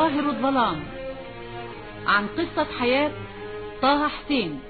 قاهر الظلام عن قصة حياة طه حسين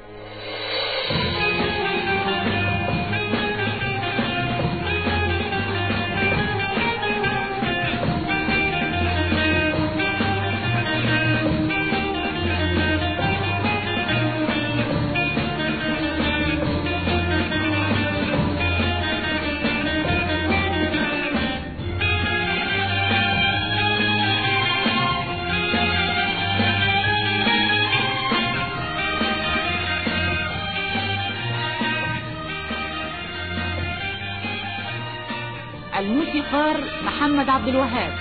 الموسيقار محمد عبد الوهاب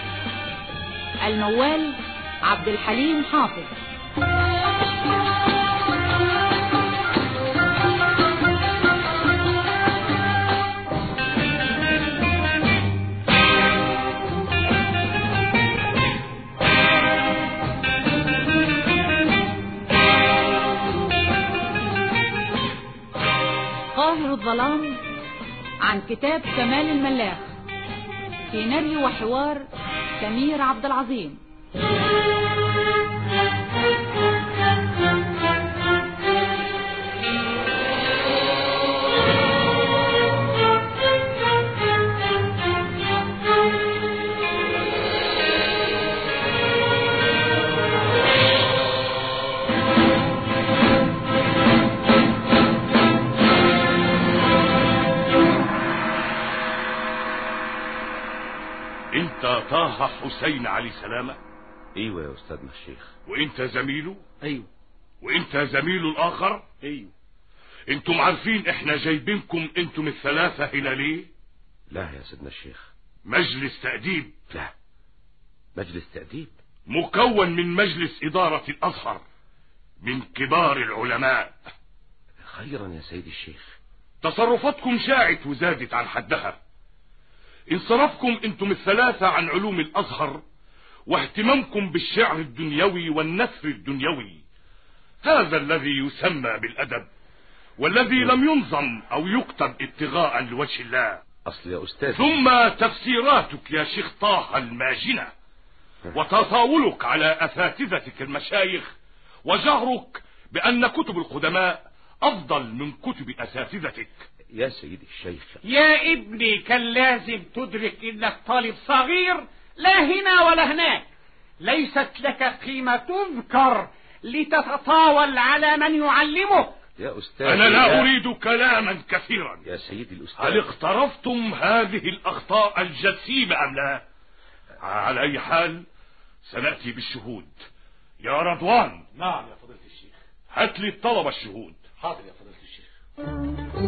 الموال عبد الحليم حافظ قاهر الظلام عن كتاب كمال الملاح سيناريو وحوار سمير عبد العظيم انت طه حسين علي سلامة ايوه يا استاذنا الشيخ وانت زميله ايوه وانت زميله الاخر ايوه انتم عارفين احنا جايبينكم انتم الثلاثة هنا ليه لا يا سيدنا الشيخ مجلس تأديب لا مجلس تأديب مكون من مجلس إدارة الأزهر من كبار العلماء خيرا يا سيدي الشيخ تصرفاتكم شاعت وزادت عن حدها انصرافكم انتم الثلاثة عن علوم الأزهر واهتمامكم بالشعر الدنيوي والنثر الدنيوي هذا الذي يسمى بالأدب والذي لم ينظم أو يكتب ابتغاء لوجه الله اصل يا استاذ ثم تفسيراتك يا شيخ طه الماجنة وتطاولك على أساتذتك المشايخ وجهرك بأن كتب القدماء أفضل من كتب أساتذتك يا سيدي الشيخ يا ابني كان لازم تدرك انك طالب صغير لا هنا ولا هناك ليست لك قيمة تذكر لتتطاول على من يعلمك يا استاذ أنا لا يا- أريد كلاما كثيرا يا سيدي هل الاستاذ اقترفتم هذه الأخطاء الجسيمة أم لا على أي حال سنأتي بالشهود يا رضوان نعم يا فضيلة الشيخ هات لي الطلبة الشهود حاضر يا فضيلة الشيخ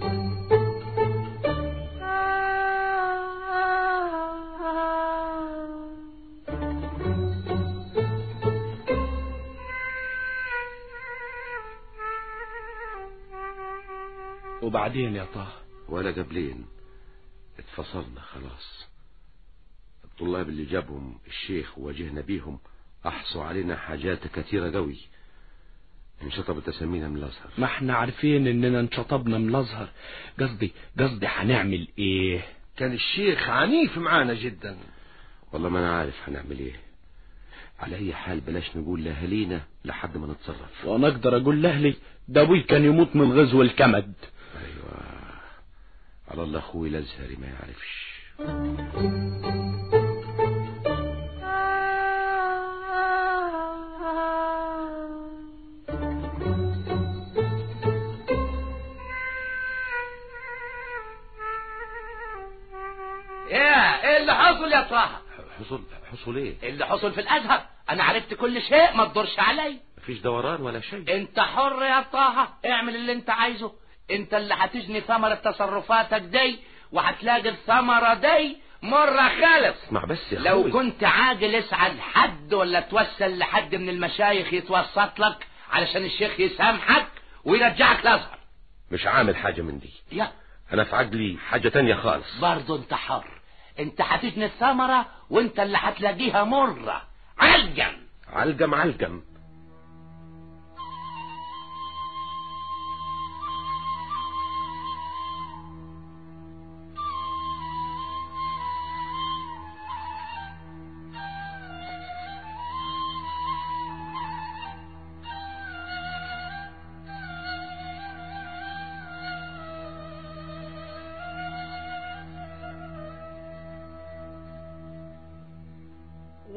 وبعدين يا طه ولا قبلين اتفصلنا خلاص الطلاب اللي جابهم الشيخ وواجهنا بيهم احصوا علينا حاجات كثيرة قوي انشطبت اسامينا من الازهر ما احنا عارفين اننا انشطبنا من الازهر قصدي قصدي هنعمل ايه كان الشيخ عنيف معانا جدا والله ما انا عارف هنعمل ايه على اي حال بلاش نقول لاهالينا لحد ما نتصرف وانا اقدر اقول لاهلي ده ابوي كان يموت من غزو الكمد ايوه على الله اخوي الازهري ما يعرفش يا ايه اللي حصل يا طه حصل حصل ايه اللي حصل في الازهر انا عرفت كل شيء ما تدورش علي مفيش دوران ولا شيء انت حر يا طه اعمل اللي انت عايزه انت اللي هتجني ثمرة تصرفاتك دي وهتلاقي الثمرة دي مرة خالص اسمع بس يا لو اخوي كنت عاجل اسعى لحد ولا توسل لحد من المشايخ يتوسط لك علشان الشيخ يسامحك ويرجعك الازهر مش عامل حاجة من دي يا انا في عقلي حاجة تانية خالص برضه انت حر انت هتجني الثمرة وانت اللي هتلاقيها مرة علقم علقم علقم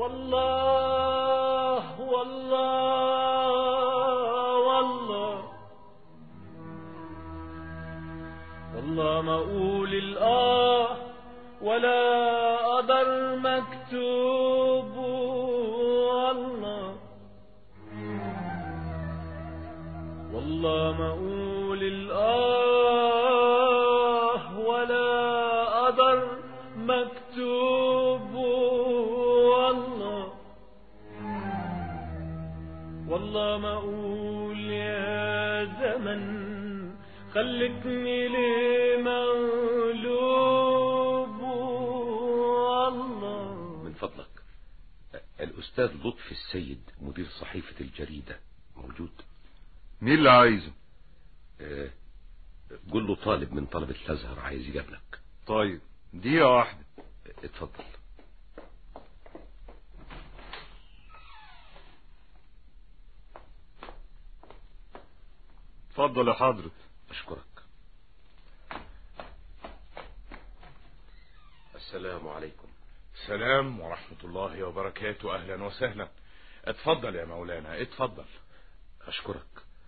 والله والله والله والله ما اقول الاه ولا قدر مكتوب والله والله ما اقول الاه ولا قدر مكتوب والله والله ما اقول يا زمن خلتني ليه مغلوب والله من فضلك الأستاذ لطفي السيد مدير صحيفة الجريدة موجود مين اللي عايزه آه، قول له طالب من طلبة الأزهر عايز يقابلك طيب دقيقة واحدة اتفضل اتفضل يا حضرة أشكرك السلام عليكم السلام ورحمة الله وبركاته أهلا وسهلا اتفضل يا مولانا اتفضل أشكرك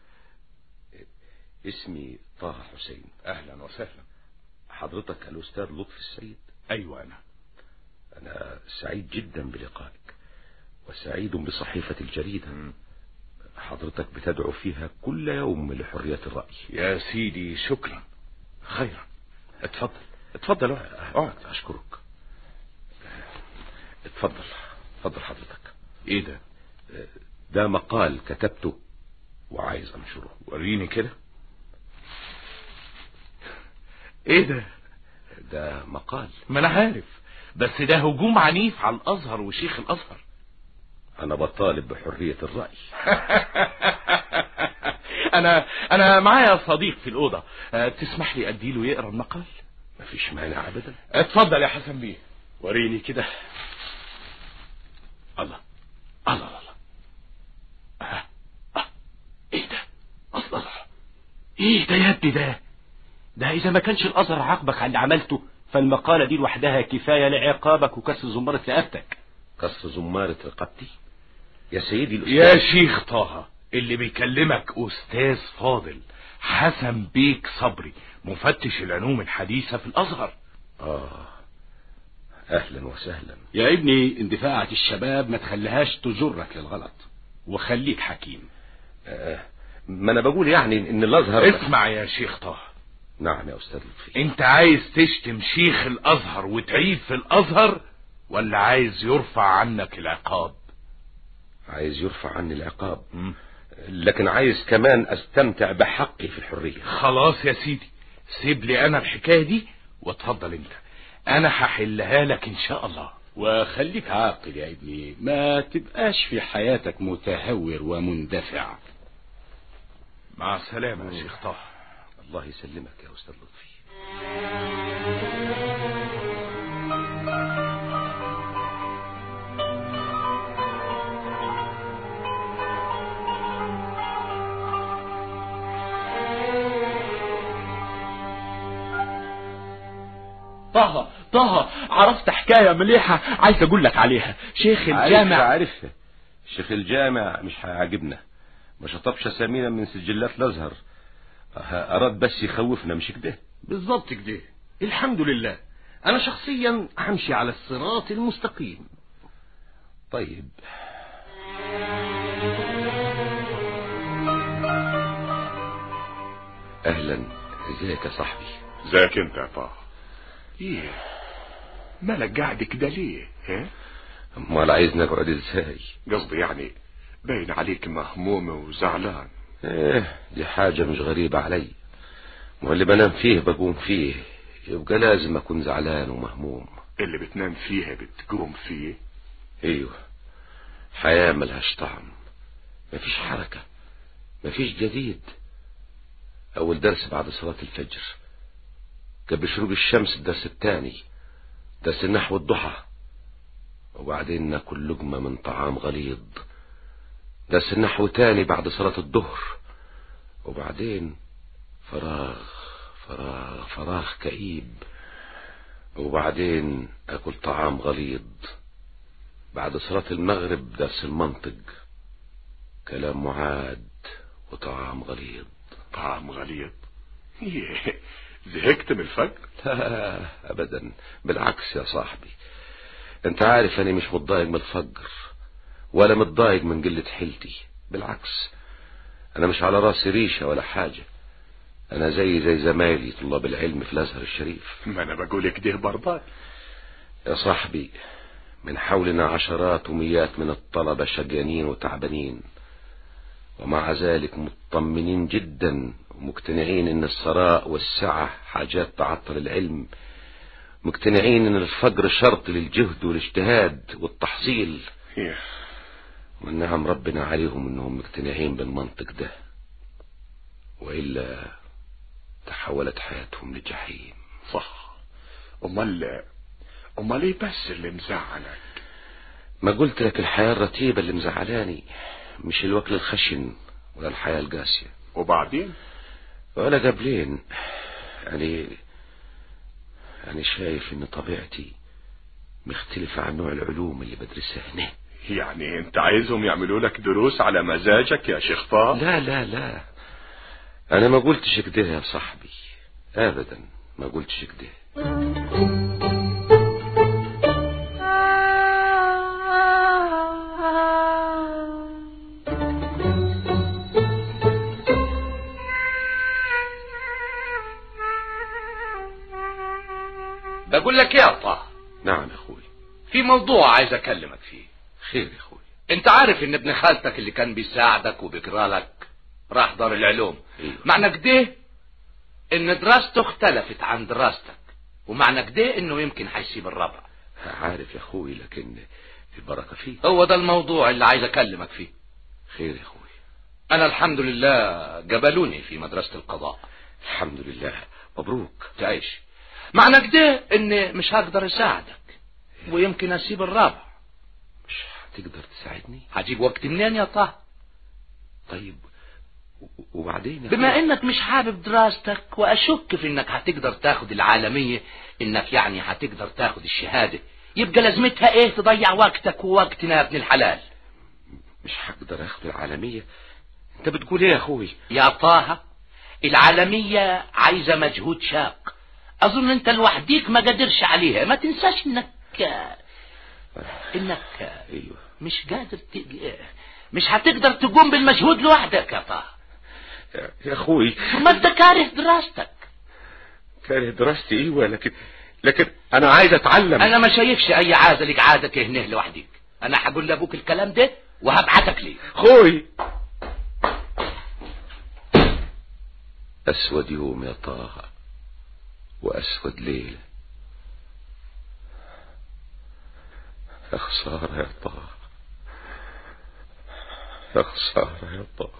اسمي طه حسين أهلا وسهلا حضرتك الأستاذ لطفي السيد أيوة أنا أنا سعيد جدا بلقائك وسعيد بصحيفة الجريدة حضرتك بتدعو فيها كل يوم لحرية الرأي يا سيدي شكرا خيرا اتفضل اتفضل اقعد اقعد أشكرك اتفضل اتفضل حضرتك ايه ده ده مقال كتبته وعايز أنشره وريني كده ايه ده ده مقال ما انا عارف بس ده هجوم عنيف على الازهر وشيخ الازهر أنا بطالب بحرية الرأي انا انا معايا صديق في الاوضه أه، تسمح لي اديله يقرا المقال مفيش مانع أبدا اتفضل يا حسن بيه وريني كده الله الله الله الله آه. آه. ايه ده الله ايه ده يا ابني ده ده إذا ما كانش الأزهر عاقبك على اللي عملته فالمقالة دي لوحدها كفاية لعقابك وكسر زمرة رقبتك كسر زمارة رقبتي يا سيدي الأستاذ يا شيخ طه اللي بيكلمك استاذ فاضل حسن بيك صبري مفتش العلوم الحديثة في الازهر آه أهلا وسهلا يا ابني اندفاعة الشباب ما تخليهاش تجرك للغلط وخليك حكيم آه ما أنا بقول يعني إن الأزهر اسمع يا شيخ طه نعم يا أستاذ لطفي انت عايز تشتم شيخ الازهر وتعيب في الازهر ولا عايز يرفع عنك العقاب عايز يرفع عني العقاب لكن عايز كمان أستمتع بحقي في الحرية خلاص يا سيدي سيب لي انا الحكاية دي واتفضل انت انا هحلها لك ان شاء الله وخليك عاقل يا ابني ما تبقاش في حياتك متهور ومندفع مع السلامة يا شيخ طه الله يسلمك يا أستاذ لطفي طه طه عرفت حكاية مليحة عايز اقول لك عليها شيخ الجامع عارفها عارفها شيخ الجامع مش هيعجبنا ما شطبش اسامينا من سجلات الازهر أه، اراد بس يخوفنا مش كده بالظبط كده الحمد لله انا شخصيا همشي على الصراط المستقيم طيب اهلا ازيك يا صاحبي ازيك انت يا طه ايه مالك قاعد كده ليه ها امال عايزني اقعد ازاي قصدي يعني باين عليك مهموم وزعلان ايه دي حاجة مش غريبة علي واللي بنام فيه بقوم فيه يبقى لازم اكون زعلان ومهموم اللي بتنام فيها بتقوم فيه ايوه حياة ملهاش طعم مفيش حركة مفيش جديد اول درس بعد صلاة الفجر قبل شروق الشمس الدرس الثاني درس النحو الضحى وبعدين ناكل لقمة من طعام غليظ درس النحو تاني بعد صلاة الظهر وبعدين فراغ فراغ فراغ كئيب وبعدين اكل طعام غليظ بعد صلاة المغرب درس المنطق كلام معاد وطعام غليظ طعم غليظ إيه، زهقت من الفجر لا ابدا بالعكس يا صاحبي انت عارف اني مش متضايق من الفجر ولا متضايق من قلة حيلتي بالعكس انا مش على راسي ريشة ولا حاجة انا زي زي زمايلي طلاب العلم في الازهر الشريف ما انا بقول كده برضك يا صاحبي من حولنا عشرات ومئات من الطلبة شقيانين وتعبانين ومع ذلك مطمنين جدا ومقتنعين ان الثراء والسعة حاجات تعطل العلم مقتنعين ان الفقر شرط للجهد والاجتهاد والتحصيل إيه، والنعم ربنا عليهم انهم مقتنعين بالمنطق ده والا تحولت حياتهم لجحيم صح امال امال ايه بس اللي مزعلك ما قلت لك الحياة الرتيبة اللي مزعلاني مش الوكل الخشن ولا الحياة القاسية وبعدين ولا قبلين يعني يعني شايف ان طبيعتي مختلفة عن نوع العلوم اللي بدرسها هنا يعني انت عايزهم يعملوا لك دروس على مزاجك يا شيخ طه لا لا لا انا ما قلتش كده يا صاحبي ابدا ما قلتش كده بقول لك يا طه نعم يا اخوي في موضوع عايز اكلمك فيه خير يا اخوي انت عارف ان ابن خالتك اللي كان بيساعدك وبيقرا لك راح دار العلوم ايوه معنى كده ان دراسته اختلفت عن دراستك ومعنى كده انه يمكن هيسيب الرابع عارف يا اخوي لكن البركة فيه هو ده الموضوع اللي عايز اكلمك فيه خير يا اخوي انا الحمد لله قبلوني في مدرسة القضاء الحمد لله مبروك تعيش معنى كده ان مش هقدر اساعدك ويمكن اسيب الرابع مش هتقدر تساعدني هجيب وقت منين يا طه طيب و- وبعدين يا بما أخوي؟ انك مش حابب دراستك واشك في انك هتقدر تاخد العالمية انك يعني هتقدر تاخد الشهادة يبقى لازمتها ايه تضيع وقتك ووقتنا يا ابن الحلال مش هقدر اخد العالمية انت بتقول ايه يا اخوي يا طه العالمية عايزة مجهود شاق اظن انت لوحديك ما قدرش عليها ما تنساش انك انك ايوه مش قادر ت... مش هتقدر تقوم بالمجهود لوحدك يا طه يا- يا اخوي ما انت كاره دراستك كاره دراستي ايوه لكن لكن انا عايز اتعلم انا ما شايفش اي عازة لك عادك هنا لوحدك انا هقول لابوك الكلام ده وهبعتك ليه اخوي اسود يوم يا طه واسود ليله يا خساره يا طه يا خساره يا طه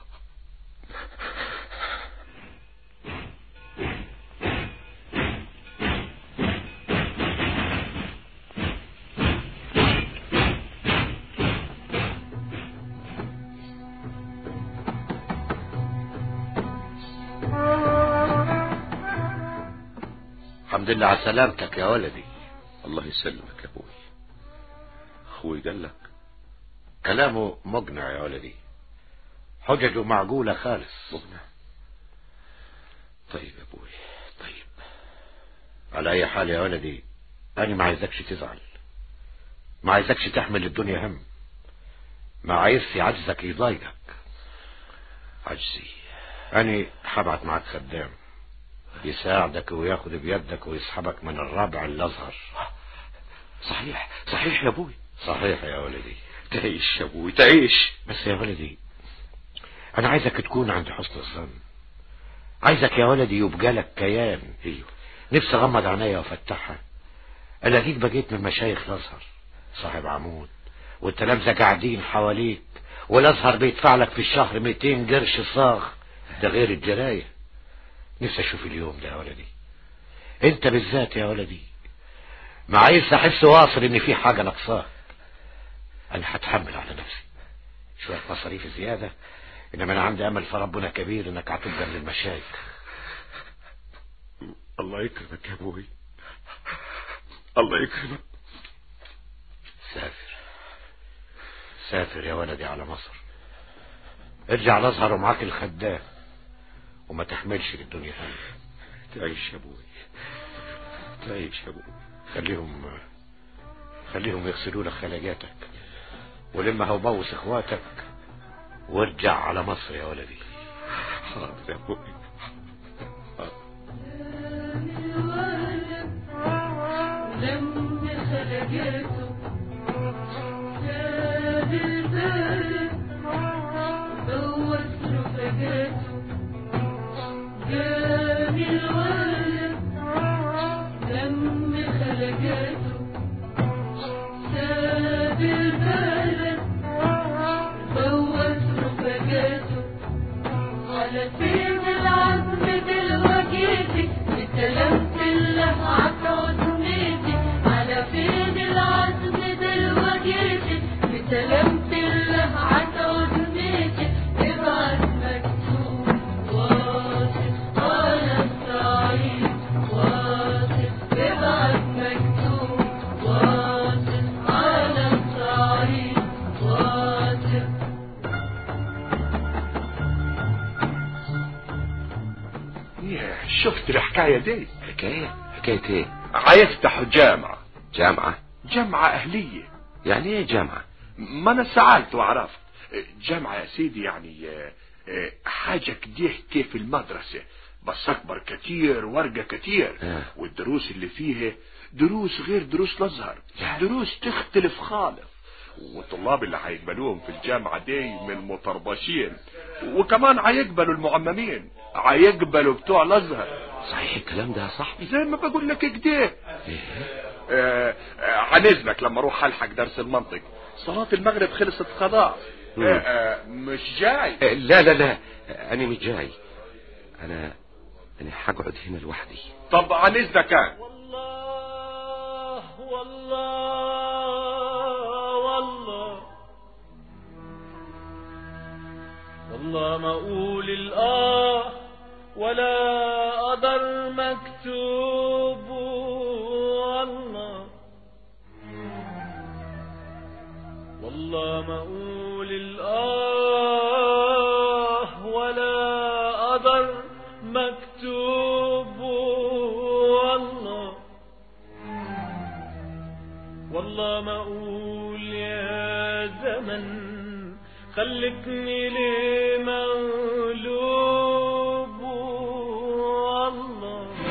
الحمد لله على سلامتك يا ولدي الله يسلمك يا ابوي اخوي قال لك كلامه مقنع يا ولدي حججه معقولة خالص مقنع طيب يا ابوي طيب على اي حال يا ولدي انا ما عايزكش تزعل ما عايزكش تحمل الدنيا هم ما عايزش عجزك يضايقك عجزي انا هبعت معاك خدام يساعدك وياخد بيدك ويسحبك من الرابع الازهر صحيح صحيح يا ابوي صحيح يا ولدي تعيش يا ابوي تعيش بس يا ولدي انا عايزك تكون عند حسن الظن عايزك يا ولدي يبقى لك كيان ايوه نفسي اغمض عينيا وافتحها الاقيك بقيت من مشايخ الازهر صاحب عمود والتلامذة قاعدين حواليك والازهر بيدفع لك في الشهر 200 قرش صاغ ده غير الجرايه نفسي اشوف اليوم ده يا ولدي انت بالذات يا ولدي ما عايز احس واصل ان في حاجه ناقصاك انا هتحمل على نفسي شويه مصاريف زياده انما انا عندي امل في ربنا كبير انك هتبقى من المشايخ الله يكرمك يا ابوي الله يكرمك سافر سافر يا ولدي على مصر ارجع الازهر ومعاك الخدام وما تحملش للدنيا هم تعيش يا ابوي تعيش يا ابوي خليهم خليهم يغسلوا لك خلاجاتك ولما هو بوس اخواتك وارجع على مصر يا ولدي حاضر يا ابوي لم خلقته ساب البلد بوس رفقاته جاني الولد لم خلقاته ساب البلد بوس رفقاته على سيد العزم دلوقتي استلمت الله عطوتنيتي على سيد العزم دلوقتي استلمت الله عطوتنيتي ابعت مكتوب واصل على الصعيد واصل ابعت مكتوب واصل على الصعيد واصل ياه، شفت الحكاية دي حكاية حكاية ايه هيفتحوا جامعة جامعة جامعة أهلية يعني ايه جامعة ما أنا سألت وعرفت جامعة يا سيدي يعني آه، آه، حاجة كده كيف المدرسة بس أكبر كتير ورقة كتير آه. والدروس اللي فيها دروس غير دروس الأزهر دروس تختلف خالص والطلاب اللي هيقبلوهم في الجامعة دي من المطربشين وكمان هيقبلوا المعممين هيقبلوا بتوع الأزهر صحيح الكلام ده يا صاحبي زي ما بقول لك كده آه، آه، عن اذنك لما اروح الحق درس المنطق صلاة المغرب خلصت خلاص مم. آه، آه، مش جاي آه، لا لا لا انا مش جاي انا انا هقعد هنا لوحدي طب عن اذنك كان والله والله والله والله ما اقول الاه ولا قدر مكتوب والله والله ما اقول الاه ولا قدر مكتوب والله والله ما اقول يا زمن خلتني ليه مغلوب والله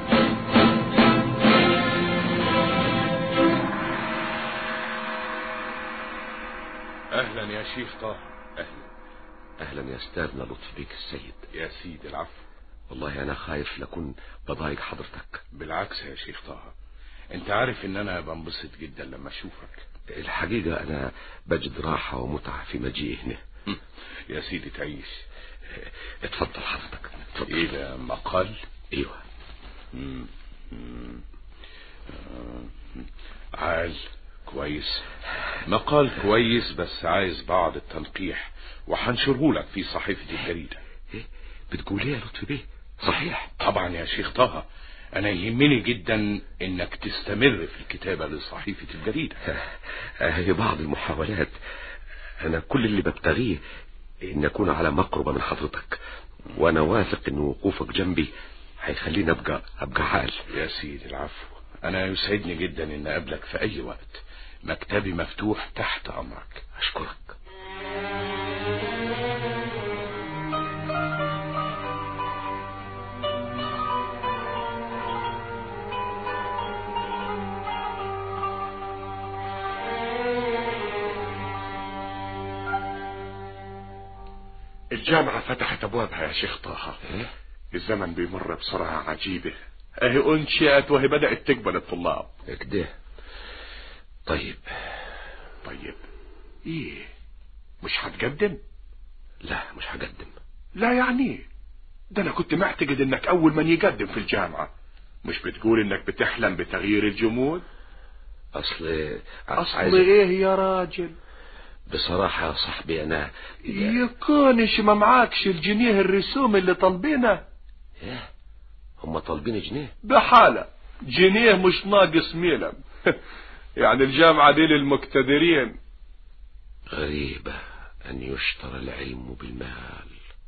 اهلا يا شيخ طه اهلا اهلا يا استاذنا لطفي بيك السيد يا سيدي العفو والله انا خايف لكون بضايق حضرتك بالعكس يا شيخ طه انت عارف ان انا بنبسط جدا لما اشوفك الحقيقة انا بجد راحة ومتعة في مجيئي هنا يا سيدي تعيش اتفضل حضرتك اتفضل ايه ده مقال ايوه مم. مم. آه. عال كويس مقال كويس بس عايز بعض التنقيح وهنشره لك في صحيفة الجريدة ايه بتقول ايه يا لطفي بيه صحيح طبعا يا شيخ طه انا يهمني جدا انك تستمر في الكتابة لصحيفة الجريدة هي بعض المحاولات انا كل اللي ببتغيه ان اكون على مقربة من حضرتك وانا واثق ان وقوفك جنبي هيخليني ابقى ابقى حال يا سيدي العفو انا يسعدني جدا ان اقابلك في اي وقت مكتبي مفتوح تحت امرك اشكرك الجامعة فتحت ابوابها يا شيخ طه الزمن بيمر بسرعة عجيبة اهي انشئت وهي بدأت تقبل الطلاب كده طيب طيب ايه مش هتقدم لا مش هقدم لا يعني ده انا كنت معتقد انك اول من يقدم في الجامعة مش بتقول انك بتحلم بتغيير الجمود اصل اصل عايز- ايه يا راجل بصراحة يا صاحبي انا يكونش ما معاكش الجنيه الرسوم اللي طالبينه ايه هم طالبين جنيه بحالة جنيه مش ناقص ميلم يعني الجامعة دي للمقتدرين غريبة أن يشترى العلم بالمال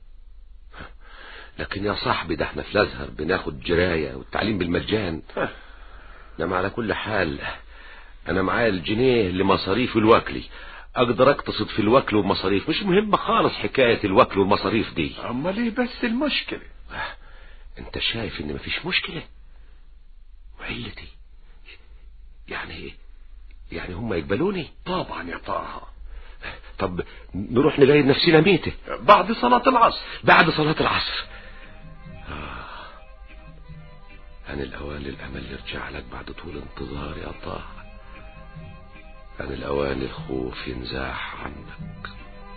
لكن يا صاحبي ده احنا في الأزهر بناخد جراية والتعليم بالمجان انما على كل حال أنا معايا الجنيه لمصاريف الوكلي أقدر أقتصد في الوكل والمصاريف مش مهمة خالص حكاية الوكل والمصاريف دي أمال إيه بس المشكلة أنت شايف إن مفيش مشكلة وعلتي يعني يعني هم يقبلوني طبعا يا طه طب نروح نلاقي نفسنا ميتة بعد صلاة العصر بعد صلاة العصر آه. أنا الأوان للأمل يرجع لك بعد طول انتظار يا طه أنا الأوان الخوف ينزاح عنك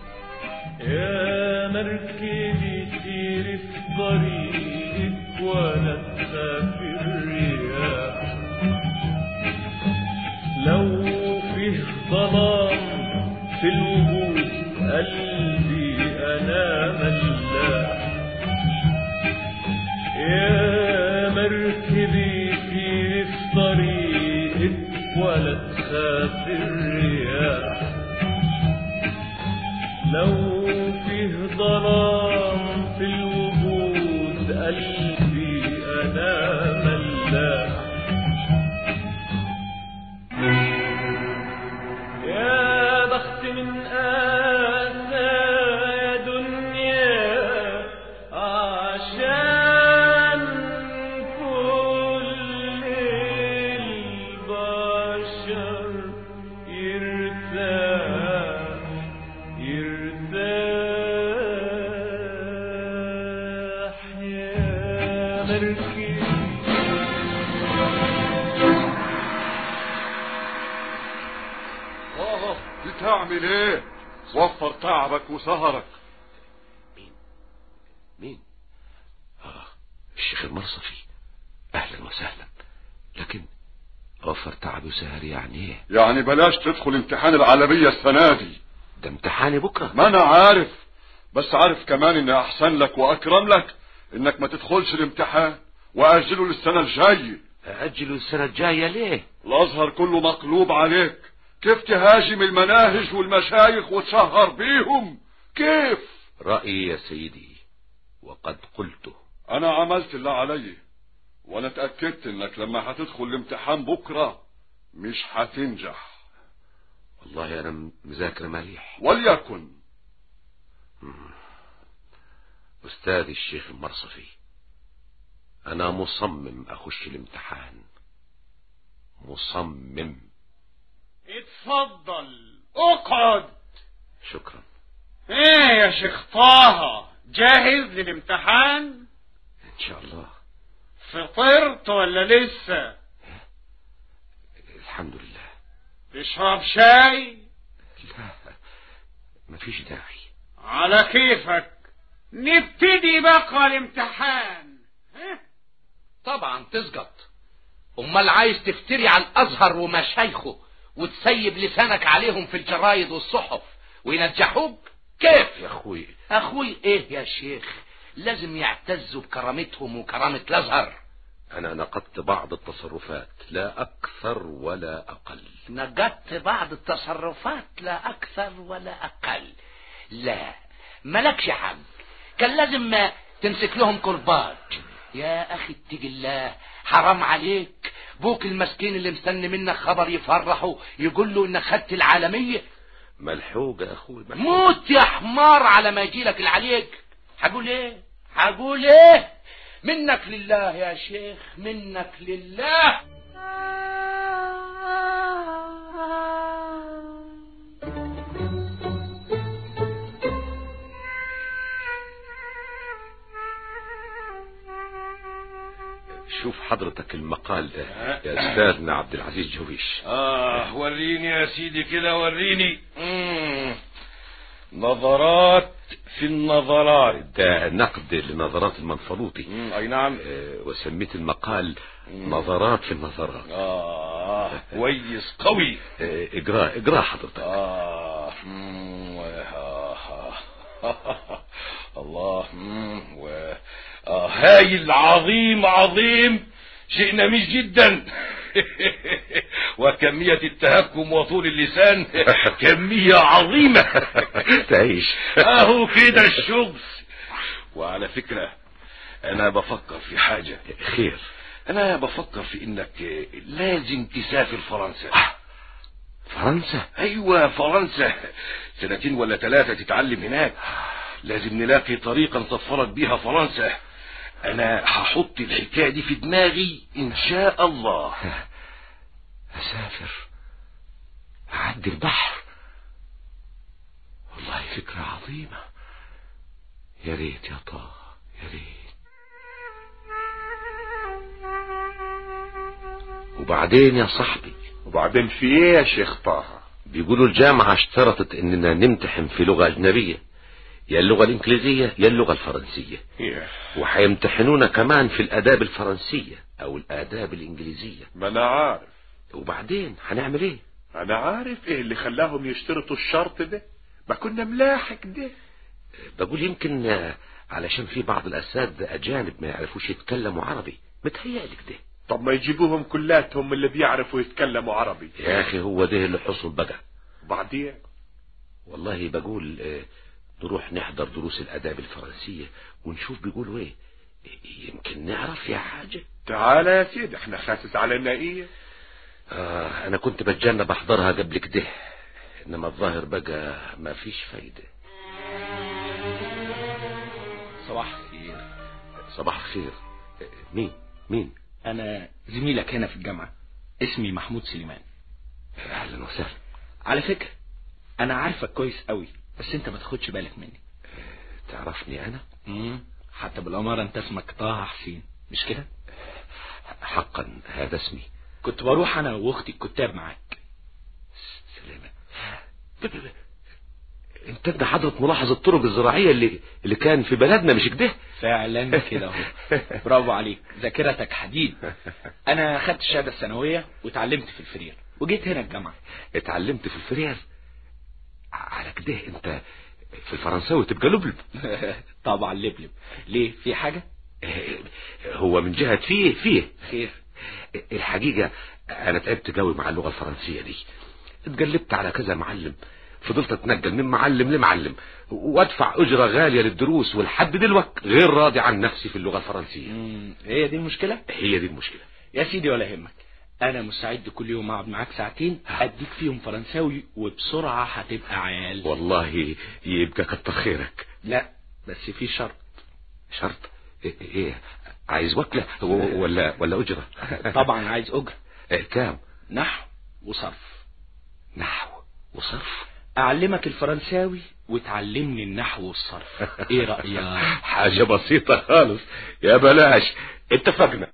يا مركبي سيري في طريقك ولا تخافي الرياح لو فيه ظلام في الوجود قلبي أنا ملاح يا مركبي سيري في طريقك ولا تخافي الرياح لو فيه ظلام في الوجود قلبي أنا ملاح يا بخت من آسى يا دنيا عشان كل البشر يرتاح يرتاح يا مركب اه بتعمل ايه وفر تعبك وسهرك مين آه الشيخ المرصفي أهلا وسهلا لكن أوفر تعب وسهري يعني إيه يعني بلاش تدخل امتحان العالمية السنة دي ده امتحاني بكرة ما انا عارف بس عارف كمان ان احسن لك واكرم لك انك ما تدخلش الامتحان واجله للسنة الجاية أجلوا السنة الجاية ليه الازهر كله مقلوب عليك كيف تهاجم المناهج والمشايخ وتشهر بيهم كيف رأيي يا سيدي وقد قلته انا عملت اللي علي وانا اتأكدت انك لما هتدخل الامتحان بكرة مش هتنجح والله أنا مذاكر مليح وليكن أستاذ الشيخ المرصفي أنا مصمم أخش الامتحان مصمم اتفضل اقعد شكرا ايه يا شيخ طه جاهز للامتحان إن شاء الله فطرت ولا لسه الحمد لله تشرب شاي لا مفيش داعي على كيفك نبتدي بقى الامتحان ها؟ طبعا تسقط امال عايز تفتري على الازهر ومشايخه وتسيب لسانك عليهم في الجرايد والصحف وينجحوك كيف يا أخوي اخوي ايه يا شيخ لازم يعتزوا بكرامتهم وكرامة الازهر أنا نقدت بعض التصرفات لا أكثر ولا أقل نقدت بعض التصرفات لا اكثر ولا اقل لا ملكش حق كان لازم ما تمسك لهم كرباج يا اخي اتق الله حرام عليك بوك المسكين اللي مستني منك خبر يفرحه يقول له انك خدت العالمية ملحوق يا أخوي ملحوق. موت يا حمار على ما يجيلك العليك هقول ايه هقول ايه منك لله يا شيخ منك لله شوف حضرتك المقال ده يا أستاذنا عبد العزيز جويش آه وريني يا سيدي كده وريني مم. نظرات في النظرات ده نقد لنظرات المنفلوطي مم. أي نعم آه، وسميت المقال نظرات في النظرات آه كويس قوي آه، اقرا اقرا حضرتك آه مم. و- آه. آه. الله مم. و... آه. هايل عظيم عظيم شيء نميز جدا وكمية التهكم وطول اللسان كمية عظيمة تعيش اهو كده الشغل وعلى فكرة انا بفكر في حاجة خير انا بفكر في انك لازم تسافر فرنسا فرنسا ايوه فرنسا سنتين ولا ثلاثة تتعلم هناك لازم نلاقي طريقة نسفرك بيها فرنسا انا هحط الحكاية دي في دماغي ان شاء الله اسافر اعدي البحر والله فكرة عظيمة يا ريت يا طه يا ريت وبعدين يا صاحبي وبعدين في ايه يا شيخ طه بيقولوا الجامعة اشترطت اننا نمتحن في لغة اجنبية يا اللغة الانجليزية يا اللغة الفرنسية إيه. وهيمتحنونا كمان في الاداب الفرنسية او الاداب الانجليزية ما انا عارف وبعدين هنعمل ايه انا عارف ايه اللي خلاهم يشترطوا الشرط ده ما كنا ملاحق ده بقول يمكن آه، علشان في بعض الاساتذة اجانب ما يعرفوش يتكلموا عربي متهيألك ده طب ما يجيبوهم كلاتهم اللي بيعرفوا يتكلموا عربي يا اخي هو ده اللي حصل بقى بعدين والله بقول آه، نروح نحضر دروس الاداب الفرنسية ونشوف بيقولوا ايه يمكن نعرف يا حاجة تعالى يا سيدي احنا خاسس علينا ايه آه انا كنت بتجنب احضرها قبل كده انما الظاهر بقى ما فيش فايدة صباح الخير صباح الخير آه، مين مين انا زميلك هنا في الجامعة اسمي محمود سليمان اهلا وسهلا على فكرة انا عارفك كويس قوي بس انت ما تاخدش بالك مني تعرفني انا مم. حتى بالامارة انت اسمك طه حسين مش كده حقا هذا اسمي كنت بروح انا واختي الكتاب معاك سلامة انت ابن حضرة ملاحظ الطرق الزراعية اللي اللي كان في بلدنا مش كده فعلا كده اهو برافو عليك ذاكرتك حديد انا خدت الشهاده الثانويه وتعلمت في الفرير وجيت هنا الجامعه اتعلمت في الفرير على كده انت في الفرنساوي تبقى لبلب طبعا لبلب ليه في حاجه هو من جهة فيه فيه خير الحقيقة انا تعبت قوي مع اللغة الفرنسية دي اتقلبت على كذا معلم فضلت اتنقل من معلم لمعلم وادفع اجرة غالية للدروس ولحد دلوقتي غير راضي عن نفسي في اللغة الفرنسية مم، هي دي المشكله هي دي المشكلة يا سيدي ولا يهمك انا مستعد كل يوم اقعد معاك ساعتين اديك فيهم فرنساوي وبسرعه هتبقى عال والله يبقى كتر خيرك لا بس في شرط شرط ايه, إيه عايز وكلة و- ولا ولا اجرة طبعا عايز اجر إيه كام نحو وصرف نحو وصرف اعلمك الفرنساوي وتعلمني النحو والصرف ايه رايك حاجة بسيطة خالص يا بلاش اتفقنا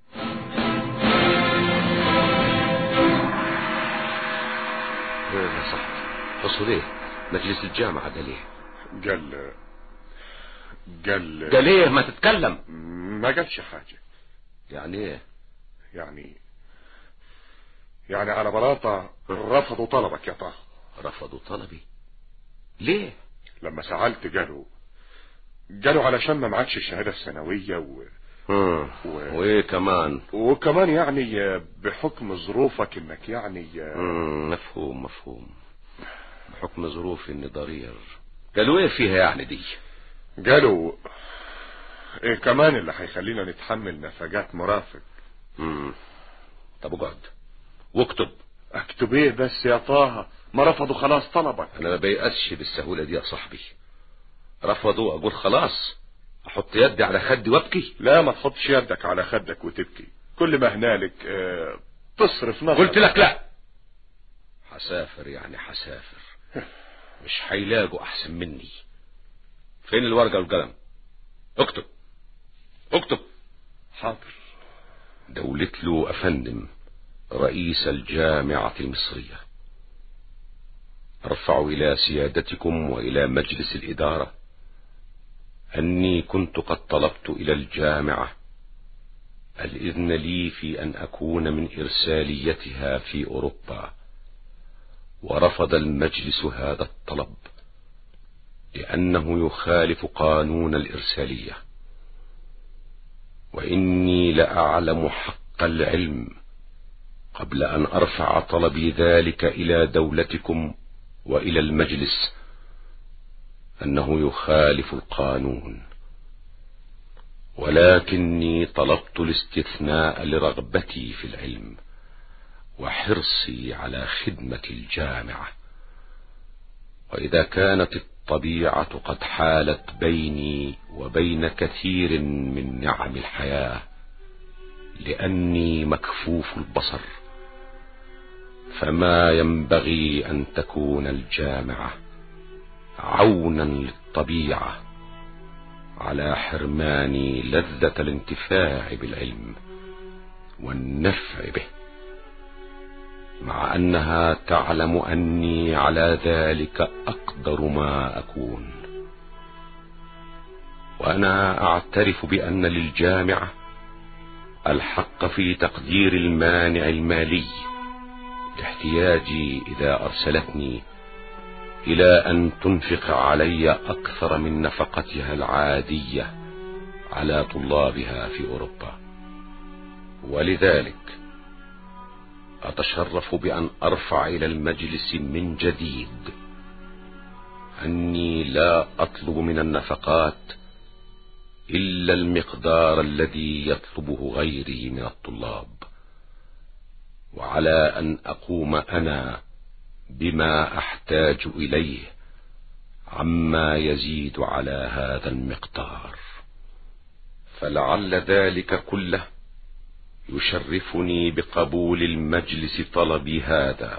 ايه يا صاحبي حصل ايه مجلس الجامعة قال ايه قال قال قال ايه ما تتكلم ما قالش حاجة يعني ايه يعني يعني على بلاطة رفضوا طلبك يا طه رفضوا طلبي ليه لما سألت قالوا قالوا علشان ما معكش الشهادة الثانوية و... مم. و... وايه كمان وكمان يعني بحكم ظروفك انك يعني مم. مفهوم مفهوم بحكم ظروفي اني ضرير قالوا ايه فيها يعني دي قالوا ايه كمان اللي هيخلينا نتحمل نفقات مرافق مم. طب اقعد واكتب اكتب ايه بس يا طه ما رفضوا خلاص طلبك انا ما بيأسش بالسهولة دي يا صاحبي رفضوا اقول خلاص احط يدي على خدي وابكي لا ما تحطش يدك على خدك وتبكي كل ما هنالك اه تصرف نظر قلت لك لا حسافر يعني حسافر مش هيلاقوا احسن مني فين الورقة والقلم اكتب اكتب حاضر دولت له افندم رئيس الجامعة المصرية ارفع الى سيادتكم والى مجلس الادارة اني كنت قد طلبت الى الجامعة الاذن لي في ان اكون من ارساليتها في اوروبا ورفض المجلس هذا الطلب لانه يخالف قانون الارساليه واني لاعلم حق العلم قبل أن أرفع طلبي ذلك إلى دولتكم وإلى المجلس أنه يخالف القانون ولكني طلبت الاستثناء لرغبتي في العلم وحرصي على خدمة الجامعة وإذا كانت الطبيعة قد حالت بيني وبين كثير من نعم الحياة لأني مكفوف البصر فما ينبغي أن تكون الجامعة عونا للطبيعة على حرماني لذة الانتفاع بالعلم والنفع به مع أنها تعلم أني على ذلك أقدر ما أكون وأنا أعترف بأن للجامعة الحق في تقدير المانع المالي لاحتياجي إذا أرسلتني إلى أن تنفق علي أكثر من نفقتها العادية على طلابها في أوروبا ولذلك أتشرف بأن أرفع إلى المجلس من جديد أني لا أطلب من النفقات إلا المقدار الذي يطلبه غيري من الطلاب وعلى أن أقوم أنا بما أحتاج إليه عما يزيد على هذا المقدار فلعل ذلك كله يشرفني بقبول المجلس طلبي هذا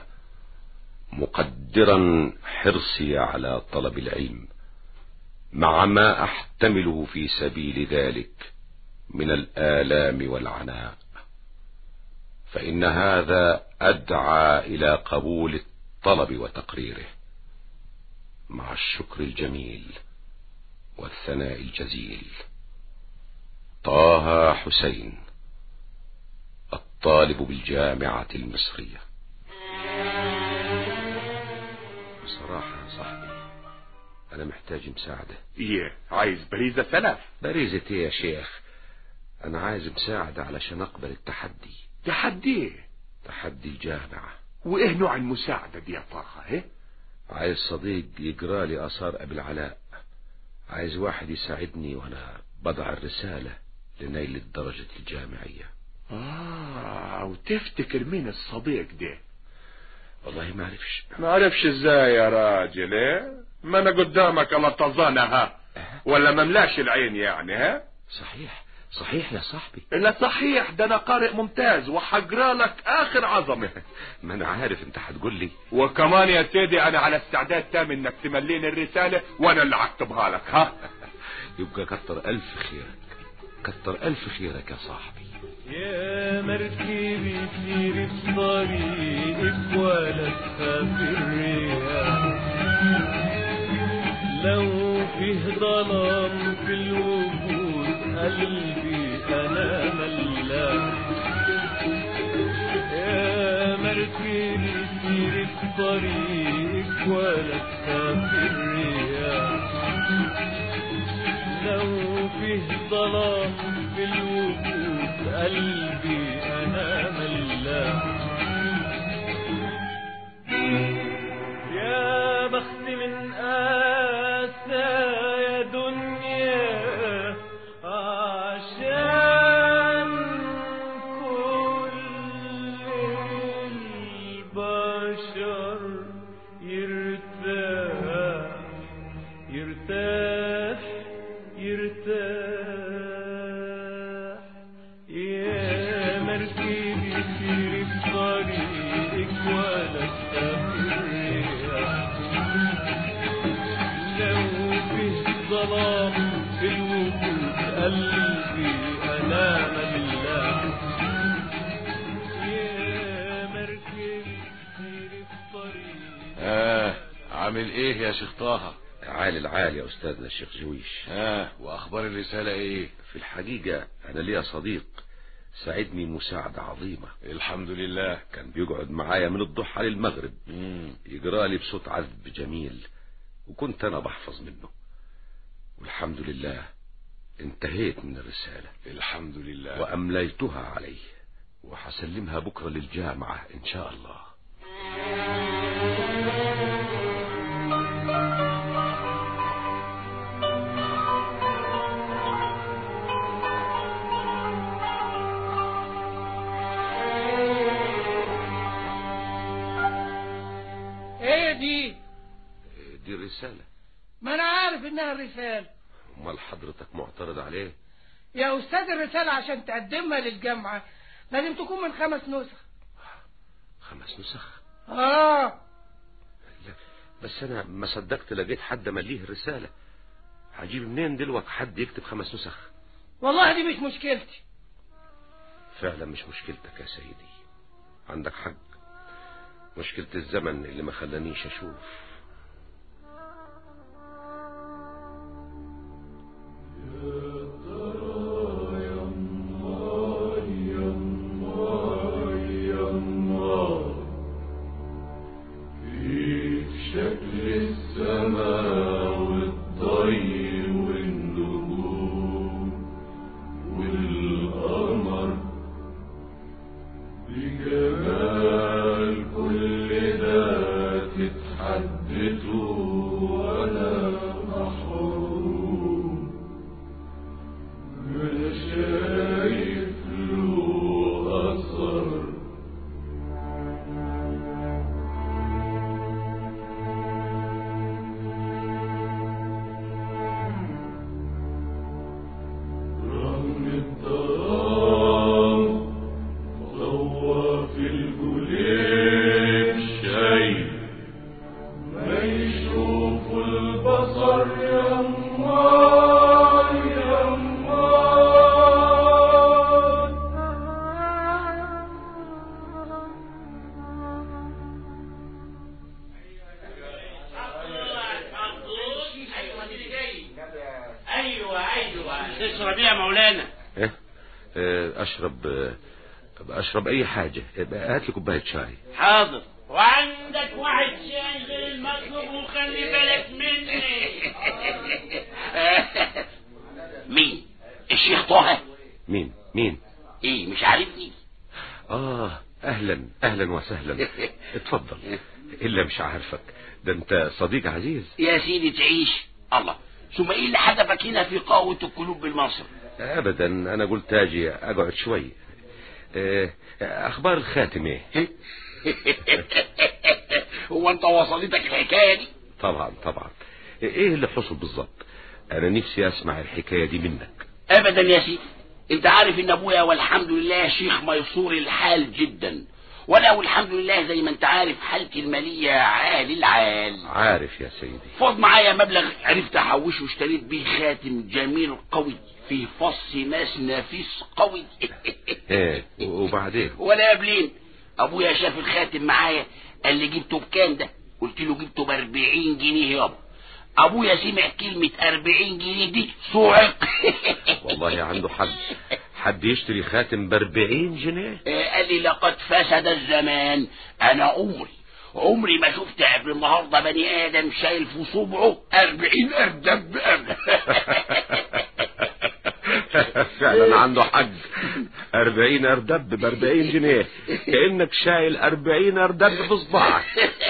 مقدرا حرصي على طلب العلم مع ما احتمله في سبيل ذلك من الآلام والعناء فإن هذا أدعى إلى قبول الطلب وتقريره مع الشكر الجميل والثناء الجزيل طه حسين الطالب بالجامعة المصرية بصراحة يا صاحبي أنا محتاج مساعدة ايه عايز باريزة ثلاث باريزة إيه يا شيخ أنا عايز مساعدة علشان أقبل التحدي تحدي ايه تحدي الجامعة وايه نوع المساعدة دي يا طه ايه عايز صديق يقرا لي آثار أبي العلاء عايز واحد يساعدني وأنا بضع الرسالة لنيل الدرجة الجامعية اه وتفتكر مين الصديق ده والله ما أعرفش ما عرفش ازاي يا راجل ايه ما انا قدامك لطزانة ها ولا مملاش العين يعني ها صحيح صحيح يا صاحبي لا صحيح ده انا قارئ ممتاز وحجرى لك اخر عظمه ما أنا عارف أنت هتقول لي وكمان يا سيدي انا على استعداد تام انك تمليني الرسالة وانا اللي هكتبها لك ها يبقى كتر ألف خيرك كتر ألف خيرك يا صاحبي يا مركبي سيري في طريقك ولا تخافي الرياح لو فيه ظلام في الوجود قلبي انا ملاح يا مركبي سيري في طريقك ولا تخافي الرياح لو فيه ظلام في الوجود قلبي انا ملاح يا بخت من آسى يا دنيا عشان كل البشر يرتاح يرتاح يرتاح يا مركبي سيري في طريقك ولا تستمريح لو فيه ظلام في الوجود قلبي انا ملاح يا مركبي سيري في طريقك آه عامل ايه يا شيخ طه عالي العالي يا أستاذنا الشيخ جويش آه واخبار الرسالة ايه في الحقيقة أنا ليا صديق ساعدني مساعدة عظيمة الحمد لله كان بيقعد معايا من الضحى للمغرب مم. يقرا لي بصوت عذب جميل وكنت أنا بحفظ منه والحمد لله انتهيت من الرسالة الحمد لله وأمليتها عليه وهسلمها بكرة للجامعة إن شاء الله ايه دي دي الرسالة ما انا عارف انها الرسالة امال حضرتك معترض عليه يا استاذ الرسالة عشان تقدمها للجامعة لازم تكون من خمس نسخ خمس نسخ اه بس انا ما صدقت لقيت حد مليه الرسالة هجيب منين دلوقتي حد يكتب خمس نسخ والله دي مش مشكلتي فعلا مش مشكلتك يا سيدي عندك حق مشكلة الزمن اللي ما خلانيش اشوف شكل السماء والطير والنجوم والقمر بجمال كل ده تتحدثوا ولا محروم انا شايف له اثر رغم الظلام ضوى في الجليب شيء ما يشوف البصر يا الله يا الله ايوه ايوه تشرب ايه يا مولانا إيه؟ آه، اشرب آه، اشرب اي حاجة آه، هات لي كوباية شاي حاضر وعندك واحد شاي غير المطلوب وخلي بالك مني مين الشيخ طه مين مين ايه مش عارفني اه اهلا اهلا وسهلا اتفضل الا مش عارفك ده انت صديق عزيز يا سيدي تعيش الله ثم ايه اللي حدفك هنا في قهوة القلوب بالمصر ابدا انا قلت اجي اقعد شوي آه، اخبار الخاتم ايه هو انت وصلتك الحكاية دي طبعا طبعا ايه اللي حصل بالظبط انا نفسي اسمع الحكاية دي منك ابدا يا سيدي انت عارف ان ابويا والحمد لله شيخ ميسور الحال جدا وانا والحمد لله زي ما انت عارف حالتي المالية عال العال عارف يا سيدي فاض معايا مبلغ عرفت احوشه واشتريت بيه خاتم جميل قوي فيه فص ناس نفيس قوي ايه وبعدين ولا قبلين ابويا شاف الخاتم معايا قال لي جبته بكام ده قلت له جبته ب 40 جنيه يابا ابويا سمع كلمة 40 جنيه دي صعق والله عنده حد حد يشتري خاتم ب 40 جنيه قال لي لقد فسد الزمان انا عمري عمري ما شفت قبل النهارده بني ادم شايل في صبعه 40 اردب أبدا. فعلا عنده حق 40 اردب ب 40 جنيه كانك شايل 40 اردب في صباعك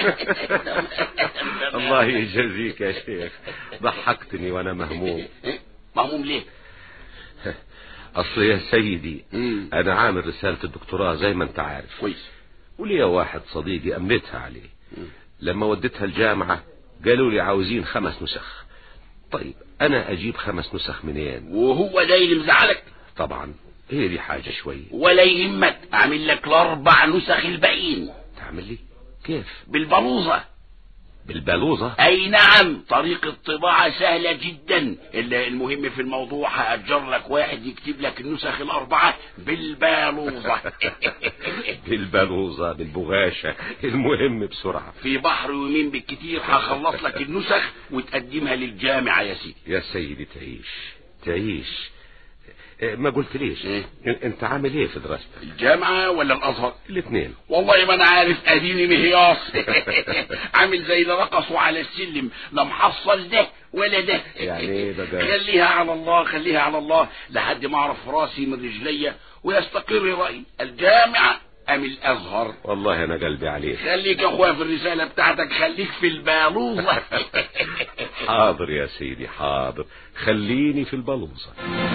الله يجازيك يا شيخ ضحكتني وانا مهموم مهموم ليه اصل يا سيدي انا عامل رسالة الدكتوراه زي ما انت عارف كويس وليا واحد صديقي امنتها عليه لما وديتها الجامعة قالوا لي عاوزين خمس نسخ طيب انا اجيب خمس نسخ منين وهو ده اللي مزعلك طبعا هي دي حاجة شوية ولا يهمك اعمل لك الاربع نسخ الباقيين تعمل لي كيف بالبلوزة بالبلوزة اي نعم طريقة طباعة سهلة جدا الا المهم في الموضوع هأجر لك واحد يكتب لك النسخ الاربعة بالبالوزة بالبلوزة بالبغاشة المهم بسرعة في بحر يومين بالكتير هخلص لك النسخ وتقدمها للجامعة يا سيدي يا سيدي تعيش تعيش إيه، ما قلت ليش انت عامل ايه في دراستك الجامعة ولا الازهر الاثنين والله ما انا عارف اديني مهياص عامل زي اللي رقصوا على السلم لا محصل ده ولا ده يعني ايه بقى خليها على الله خليها على الله لحد ما اعرف راسي من رجليا ويستقر رأيي الجامعة ام الازهر والله انا قلبي عليك خليك يا اخويا في الرسالة بتاعتك خليك في البالوظة حاضر يا سيدي حاضر خليني في البلوزة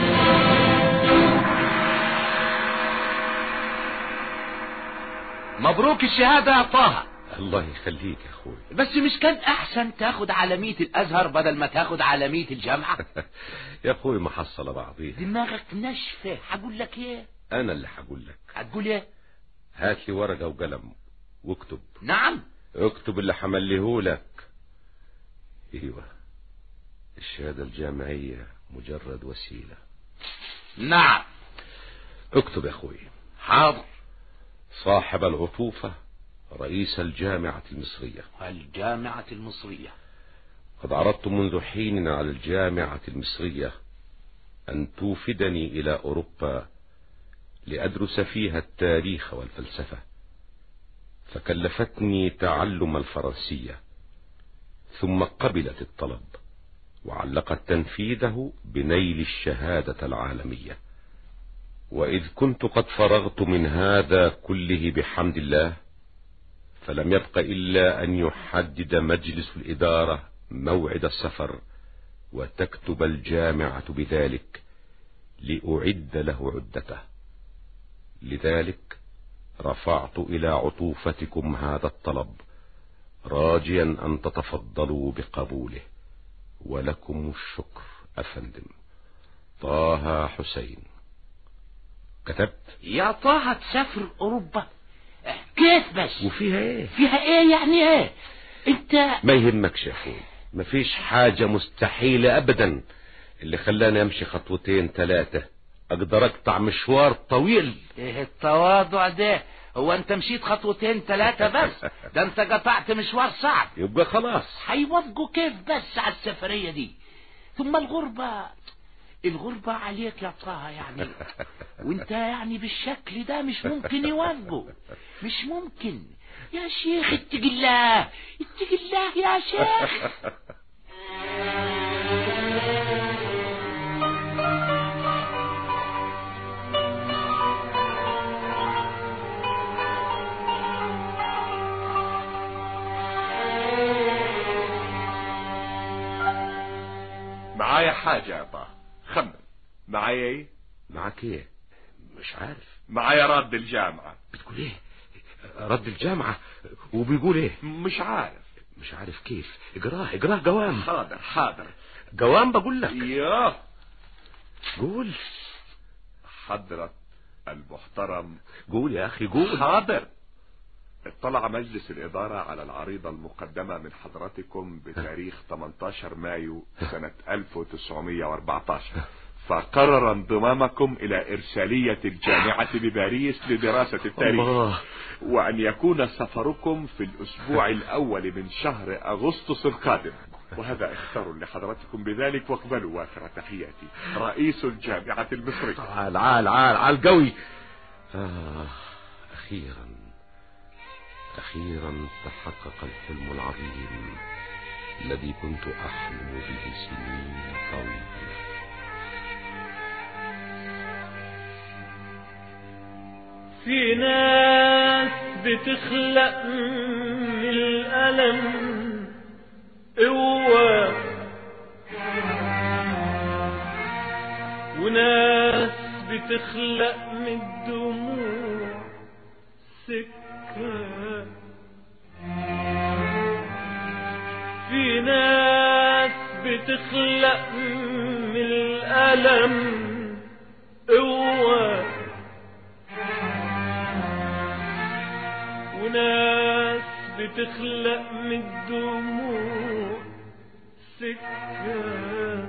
مبروك الشهادة يا طه الله يخليك يا اخوي بس مش كان احسن تاخد عالمية الازهر بدل ما تاخد عالمية الجامعة يا اخوي محصلة بعضيها دماغك ناشفة هقول لك ايه انا اللي هقول لك هتقول ايه هات لي ورقة وقلم واكتب نعم اكتب اللي حمليهولك ايوه الشهادة الجامعية مجرد وسيلة نعم اكتب يا اخوي حاضر صاحب العطوفة رئيس الجامعة المصرية الجامعة المصرية قد عرضت منذ حين على الجامعة المصرية أن توفدني إلى أوروبا لأدرس فيها التاريخ والفلسفة فكلفتني تعلم الفرنسية ثم قبلت الطلب وعلقت تنفيذه بنيل الشهادة العالمية وإذ كنت قد فرغت من هذا كله بحمد الله فلم يبق إلا أن يحدد مجلس الإدارة موعد السفر وتكتب الجامعة بذلك لأعد له عدته لذلك رفعت إلى عطوفتكم هذا الطلب راجيا أن تتفضلوا بقبوله ولكم الشكر أفندم طه حسين كتبت يا طه تسافر اوروبا كيف بس وفيها ايه فيها ايه يعني ايه انت ما يهمكش يا اخوي مفيش حاجة مستحيلة ابدا اللي خلاني امشي خطوتين ثلاثة اقدر اقطع مشوار طويل ايه التواضع ده هو انت مشيت خطوتين ثلاثة بس ده انت قطعت مشوار صعب يبقى خلاص هيوافقوا كيف بس على السفرية دي ثم الغربة الغربة عليك يا طه يعني وانت يعني بالشكل ده مش ممكن يوافقوا مش ممكن يا شيخ اتق الله اتق الله يا شيخ معايا حاجة يا طه خمن معايا ايه معاك ايه مش عارف معايا رد الجامعة بتقول ايه رد الجامعة وبيقول ايه مش عارف مش عارف كيف اجراه اجراه جوام حاضر حاضر جوام بقول لك ياه قول حضرة المحترم قول يا اخي قول حاضر اطلع مجلس الإدارة على العريضة المقدمة من حضراتكم بتاريخ 18 مايو سنة 1914 فقرر انضمامكم إلى إرسالية الجامعة بباريس لدراسة التاريخ الله. وأن يكون سفركم في الأسبوع الأول من شهر أغسطس القادم وهذا اختار لحضراتكم بذلك واقبلوا وافر تحياتي رئيس الجامعة المصرية عال عال عال عال قوي آه أخيرا أخيرا تحقق الحلم العظيم الذي كنت أحلم به سنين طويلة في ناس بتخلق من الألم قوة وناس بتخلق من الدموع سكة في ناس بتخلق من الألم قوة وناس بتخلق من الدموع سكة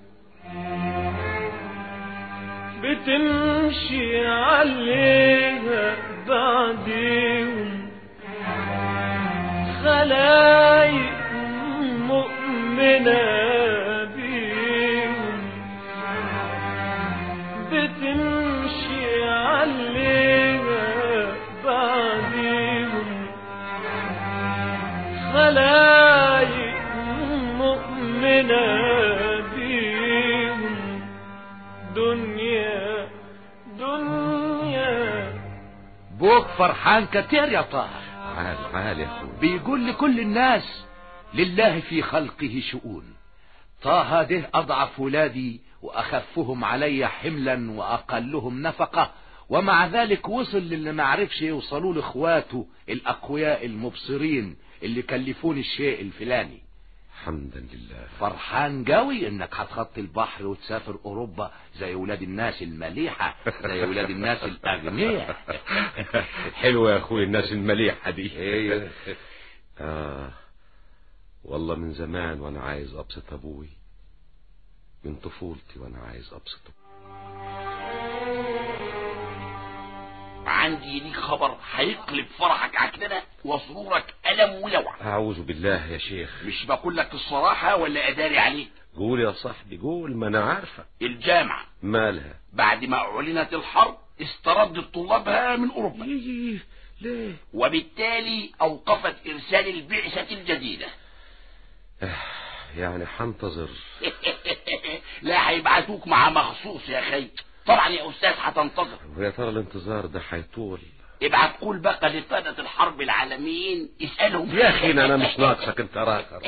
بتمشي عليها بعديهم خلايق مؤمنة بيهم خلايق مؤمنة بيهم دنيا دنيا بوك فرحان كتير يا طاهر عال عال يا اخوي بيقول لكل الناس لله في خلقه شؤون طه ده أضعف ولادي وأخفهم علي حملا وأقلهم نفقة ومع ذلك وصل للي ما عرفش يوصلوا لإخواته الأقوياء المبصرين اللي كلفوني الشيء الفلاني حمدا لله فرحان قوي انك هتخطي البحر وتسافر اوروبا زي ولاد الناس المليحة زي ولاد الناس الاغنياء حلوة يا اخوي الناس المليحة دي ايوه اه والله من زمان وانا عايز ابسط ابوي من طفولتي وانا عايز ابسطه عندي ليك خبر هيقلب فرحك عكننة وسرورك ألم ولوع اعوذ بالله يا شيخ مش بقول لك الصراحة ولا أداري عليك قول يا صاحبي قول ما انا عارفة الجامعة مالها بعد ما أعلنت الحرب استردت طلابها من أوروبا ليه وبالتالي أوقفت إرسال البعثة الجديدة يعني حنتظر لا هيبعتوك مع مخصوص يا خي طبعا يا أستاذ هتنتظر ويا ترى الانتظار ده هيطول ابعت قول بقى لقادة الحرب العالميين اسألهم يا اخي انا مش ناقصك انت راكر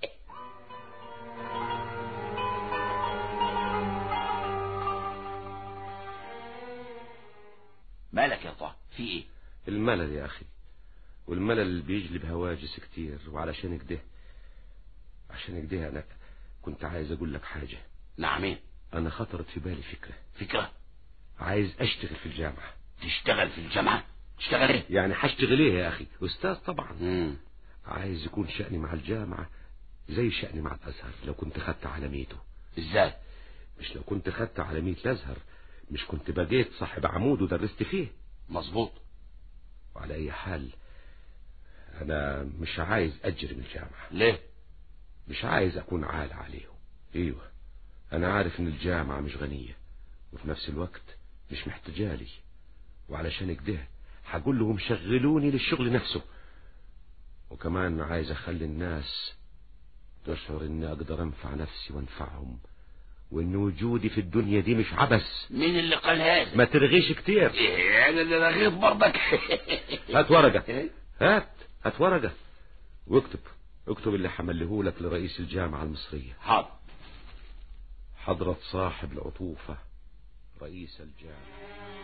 مالك يا طه في ايه الملل يا اخي والملل اللي بيجلب هواجس كتير وعلشان كده عشان كده انا كنت عايز اقول لك حاجة نعم انا خطرت في بالي فكرة فكرة عايز اشتغل في الجامعة تشتغل في الجامعة تشتغل ايه يعني هشتغل ايه يا اخي استاذ طبعا مم. عايز يكون شأني مع الجامعة زي شأني مع الازهر لو كنت خدت علاميته ازاي مش لو كنت خدت علامية الازهر مش كنت بقيت صاحب عمود ودرست فيه مظبوط وعلى اي حال انا مش عايز اجري من الجامعة ليه مش عايز اكون عال عليهم ايوه انا عارف ان الجامعة مش غنية وفي نفس الوقت مش محتاجالي وعلشان كده هقول لهم شغلوني للشغل نفسه وكمان عايز اخلي الناس تشعر اني اقدر انفع نفسي وانفعهم وان وجودي في الدنيا دي مش عبث مين اللي قال هذا ما ترغيش كتير إيه انا اللي رغيت برضك هات ورقة هات هات ورقة واكتب اكتب اللي حمله لك لرئيس الجامعة المصرية حاضر حضرة صاحب العطوفة رئيس الجامعة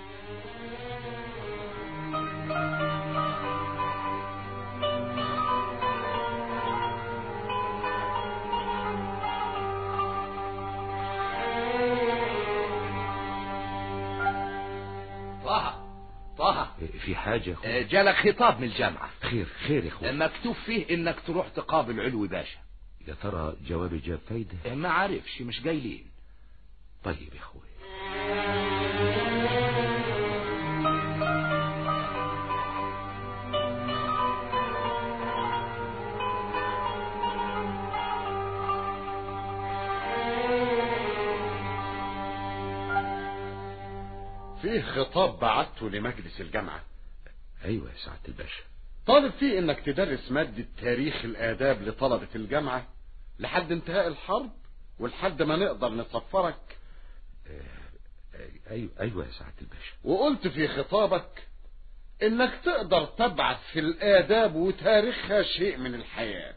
طه طه في حاجة يا اخوي جالك خطاب من الجامعة خير خير يا اخوي مكتوب فيه انك تروح تقابل علوي باشا يا ترى جوابي جاب فايدة ما عارفش مش جايلين طيب يا اخوي فيه خطاب بعته لمجلس الجامعة ايوه يا سعادة الباشا طالب فيه انك تدرس مادة تاريخ الاداب لطلبة الجامعة لحد انتهاء الحرب ولحد ما نقدر نصفرك ايوه ايوه يا سعادة الباشا وقلت في خطابك انك تقدر تبعث في الاداب وتاريخها شيء من الحياة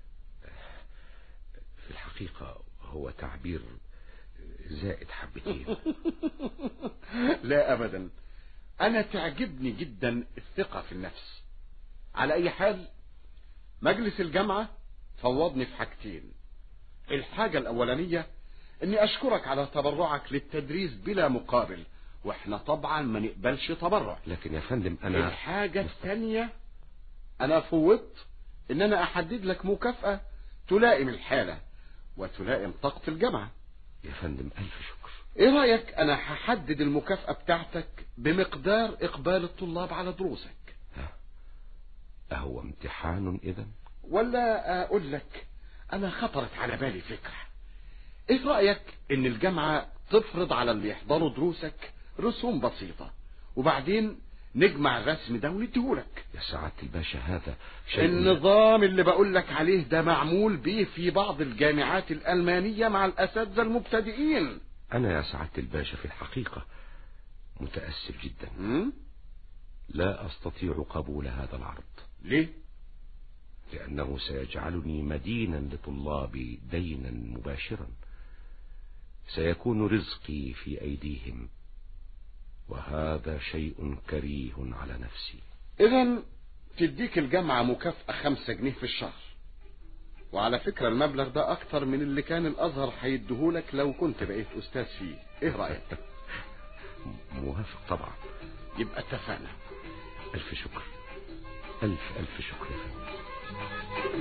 في الحقيقة هو تعبير زائد حبتين لا ابدا انا تعجبني جدا الثقة في النفس على اي حال مجلس الجامعة فوضني في حاجتين الحاجة الاولانية اني اشكرك على تبرعك للتدريس بلا مقابل واحنا طبعا ما نقبلش تبرع لكن يا فندم انا الحاجة الثانية انا فوضت ان انا احدد لك مكافأة تلائم الحالة وتلائم طاقة الجامعة يا فندم الف شكر ايه رأيك انا هحدد المكافأة بتاعتك بمقدار اقبال الطلاب على دروسك اهو امتحان اذا ولا اقول لك انا خطرت على بالي فكرة ايه رأيك ان الجامعة تفرض على اللي يحضروا دروسك رسوم بسيطة وبعدين نجمع الرسم ده ونديهولك يا سعادة الباشا هذا شيء النظام اللي بقول لك عليه ده معمول بيه في بعض الجامعات الألمانية مع الأساتذة المبتدئين أنا يا سعادة الباشا في الحقيقة متأسف جدا م? لا أستطيع قبول هذا العرض ليه؟ لأنه سيجعلني مدينا لطلابي دينا مباشرا سيكون رزقي في أيديهم وهذا شيء كريه على نفسي إذا تديك الجامعة مكافأة خمسة جنيه في الشهر وعلى فكرة المبلغ ده أكتر من اللي كان الأزهر هيديهولك لو كنت بقيت أستاذ فيه إيه رأيك؟ موافق طبعا يبقى اتفقنا ألف شكر ألف ألف شكر يا فندم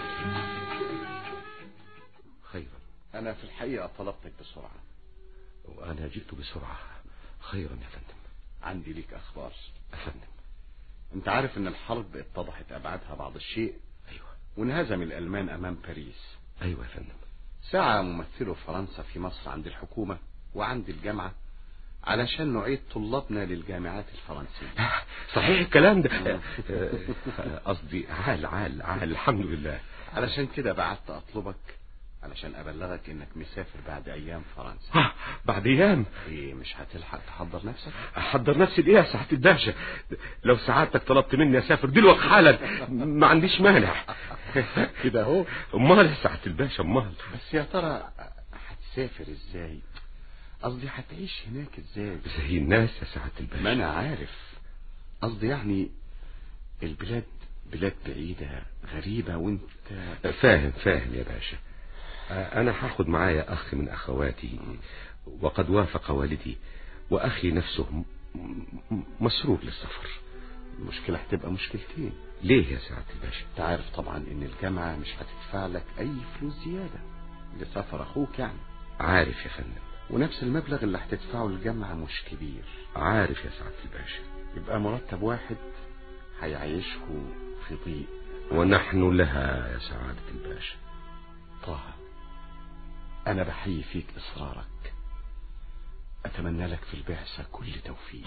خيرا أنا في الحقيقة طلبتك بسرعة وأنا جئت بسرعة خيرا يا فندم عندي ليك أخبار أفندم أنت عارف إن الحرب اتضحت أبعادها بعض الشيء أيوة وانهزم الألمان أمام باريس أيوة يا فندم سعى ممثلو فرنسا في مصر عند الحكومة وعند الجامعة علشان نعيد طلابنا للجامعات الفرنسية صحيح الكلام ده قصدي عال عال عال الحمد لله علشان كده بعت أطلبك علشان أبلغك إنك مسافر بعد أيام فرنسا بعد أيام إيه مش هتلحق تحضر نفسك أحضر نفسي لإيه يا سعادة الباشا لو سعادتك طلبت مني أسافر دلوقتي حالا ما عنديش مانع كده أهو أمال يا سعادة الباشا أمال بس يا ترى هتسافر إزاي قصدي هتعيش هناك إزاي زي الناس يا سعادة الباشا ما أنا عارف قصدي يعني البلاد بلاد بعيدة غريبة وانت فاهم فاهم يا باشا أنا هاخد معايا أخ من أخواتي وقد وافق والدي وأخي نفسه مسرور للسفر المشكلة هتبقى مشكلتين ليه يا سعادة الباشا انت عارف طبعا ان الجامعة مش هتدفع لك اي فلوس زيادة لسفر اخوك يعني عارف يا فندم ونفس المبلغ اللي هتدفعه للجامعة مش كبير عارف يا سعادة الباشا يبقى مرتب واحد هيعيشكوا في ضيق ونحن لها يا سعادة الباشا طه أنا بحيي فيك إصرارك أتمنى لك في البعثة كل توفيق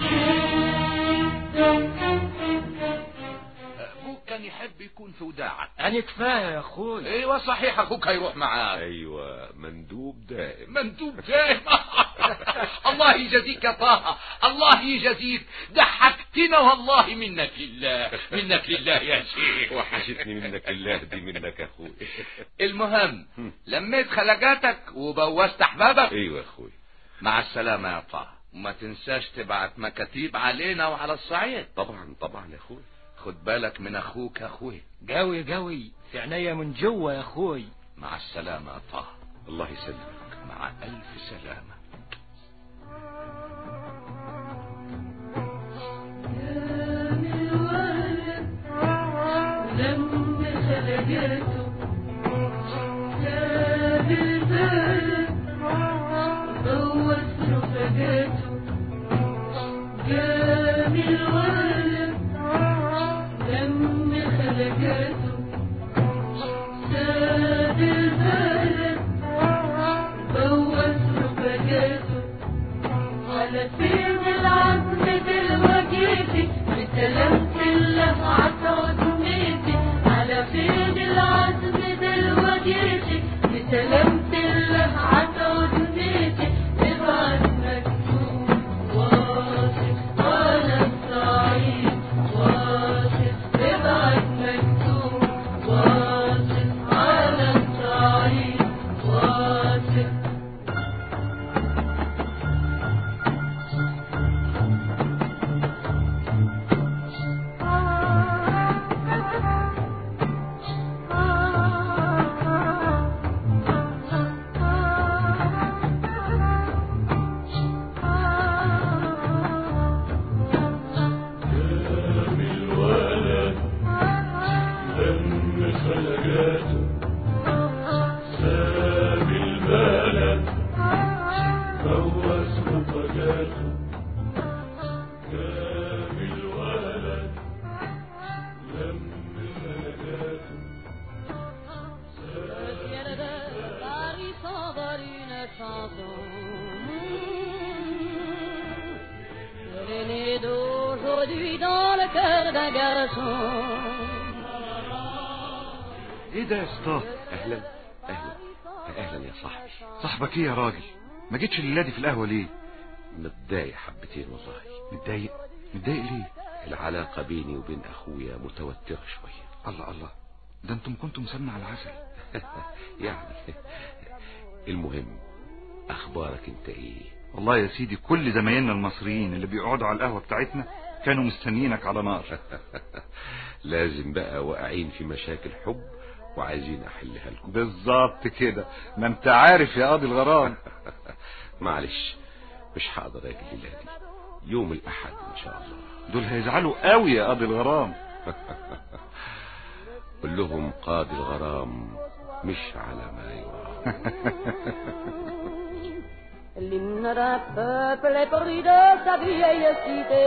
أبوك كان يحب يكون في وداعك أنا كفاية يا أخوي أيوة صحيح أخوك هيروح معاك أيوة مندوب دائم مندوب دائم الله يجازيك يا طه الله يجازيك ضحكتنا والله منك لله منك لله يا شيخ وحشتني منك الله دي منك يا أخوي المهم لميت خلقاتك وبوست أحبابك أيوة يا أخوي مع السلامة يا طه وما تنساش تبعت مكاتيب علينا وعلى الصعيد طبعا طبعا يا أخوي خد بالك من أخوك يا أخوي قوي قوي في عينيا من جوا يا أخوي مع السلامة يا طه الله يسلمك مع ألف سلامة لم خلقته جاب البلد بوس رفقاته جاب الولد لم خلقاته ساب البلد بوس رفقاته على فين العزم دلوقتي بسلامة الله عطودنيتي على فين العزم دلوقتي بسلامة الله عطودنيتي ابعت مكتوب واصف على الصعيد واصف ابعت مكتوب واصف على الصعيد واصف René d'aujourd'hui perdu dans le cœur d'un garçon. ايه ده يا اسطى اهلا اهلا اهلا يا صاحبي صاحبك ايه يا راجل ما جيتش الليله دي في القهوه ليه متضايق حبتين والله متضايق متضايق ليه العلاقة بيني وبين اخويا متوترة شوية الله الله ده انتم كنتم مسمع العسل يعني المهم اخبارك انت ايه والله يا سيدي كل زمايلنا المصريين اللي بيقعدوا على القهوه بتاعتنا كانوا مستنيينك على نار لازم بقى واقعين في مشاكل حب وعايزين احلها لكم بالظبط كده ما انت عارف يا قاضي الغرام معلش مش هقدر اجي الليله دي يوم الاحد ان شاء الله دول هيزعلوا قوي يا قاضي الغرام قول لهم قاضي الغرام مش على ما يرام L'hymne d'un peuple est pris de sa vieille cité,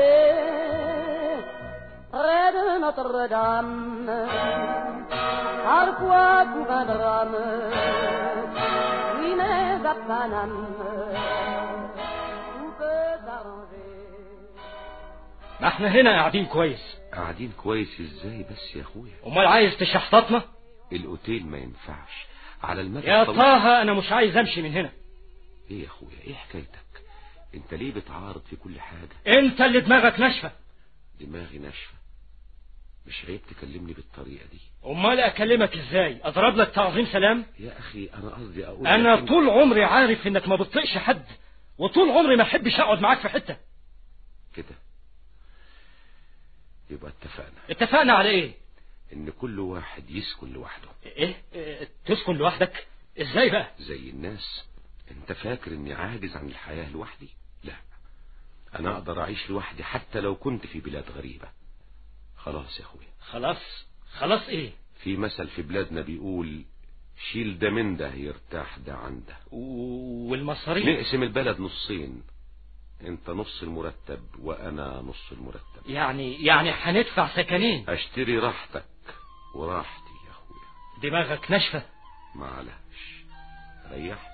près de Notre-Dame, parfois pour un drame, oui mais à Paname, tout peut s'arranger. ما احنا هنا قاعدين كويس قاعدين كويس ازاي بس يا اخويا امال عايز تشحططنا الاوتيل ما ينفعش على المدى يا الطويل- طه انا مش عايز امشي من هنا ايه يا اخويا ايه حكايتك انت ليه بتعارض في كل حاجة انت اللي دماغك ناشفه دماغي ناشفة مش عيب تكلمني بالطريقة دي امال اكلمك ازاي اضرب لك تعظيم سلام يا اخي انا قصدي اقول انا لك إن- طول عمري عارف انك ما بتطيقش حد وطول عمري ما احبش اقعد معاك في حته كده يبقى اتفقنا اتفقنا على ايه ان كل واحد يسكن لوحده ايه, إيه تسكن لوحدك ازاي بقى زي الناس انت فاكر اني عاجز عن الحياة لوحدي لا انا اقدر اعيش لوحدي حتى لو كنت في بلاد غريبة خلاص يا اخويا خلاص خلاص ايه في مثل في بلادنا بيقول شيل ده من ده يرتاح ده عن ده والمصاريف نقسم البلد نصين انت نص المرتب وانا نص المرتب يعني يعني هندفع سكنين اشتري راحتك وراحتي يا اخويا دماغك ناشفه معلش ريح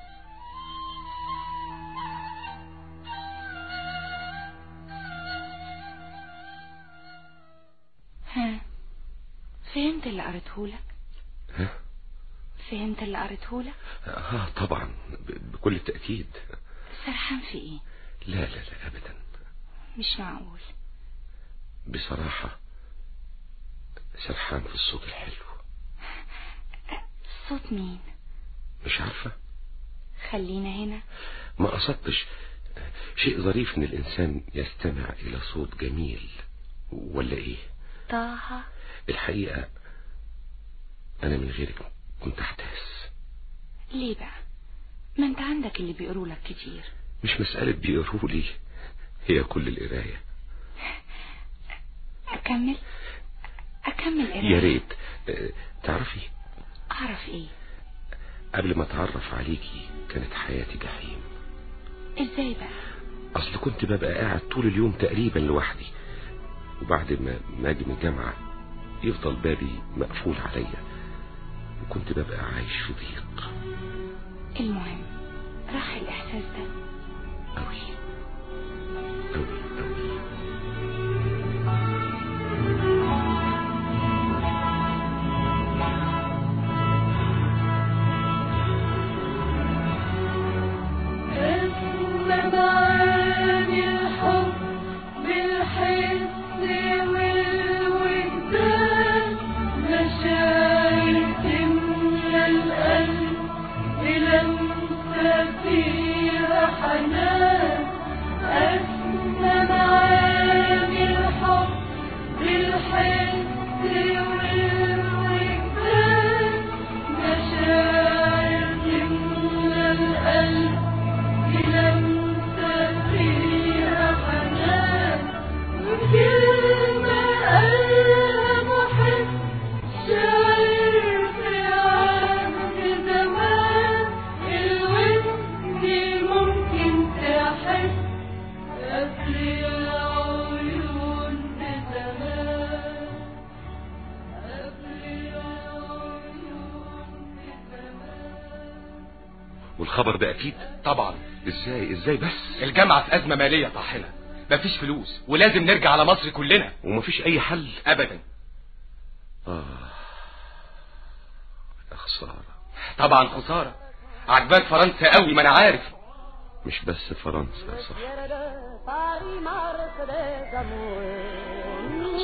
ها فهمت اللي قريتهولك ها فهمت اللي قريتهولك اه طبعا ب- بكل تأكيد سرحان في ايه لا لا لا ابدا مش معقول بصراحة سرحان في الصوت الحلو صوت مين مش عارفة خلينا هنا ما قصدتش شيء ظريف ان الانسان يستمع الى صوت جميل ولا ايه طه الحقيقة انا من غيرك كنت احتاس ليه بقى ما انت عندك اللي بيقروا لك كتير مش مسألة بيقروا لي هي كل القراية اكمل اكمل قراية يا ريت آه، تعرفي اعرف ايه قبل ما اتعرف عليكي كانت حياتي جحيم ازاي بقى اصل كنت ببقى قاعد طول اليوم تقريبا لوحدي وبعد ما ما اجي من الجامعة يفضل بابي مقفول عليا وكنت ببقى عايش في ضيق المهم راح الاحساس ده أوي أوي أوي اسم معاني الحب بالحس والوجدان مشاعر تملى القلب بلمسة فيها حنان اسم معاني الحب بالحس والوجدان مشاعر تملى القلب بلمسة فيها حنان وكلمة قالها محب شاعر في عهد زمان الود دي ممكن تحس قبل العيون بزمان قبل العيون والخبر ده اكيد طبعا ازاي ازاي بس الجامعة في أزمة مالية طاحنة مفيش فلوس ولازم نرجع على مصر كلنا ومفيش اي حل ابدا اه يا خسارة طبعا خسارة عجباك فرنسا قوي ما انا عارف مش بس فرنسا يا صاحبي Paris, Mars des amoureux.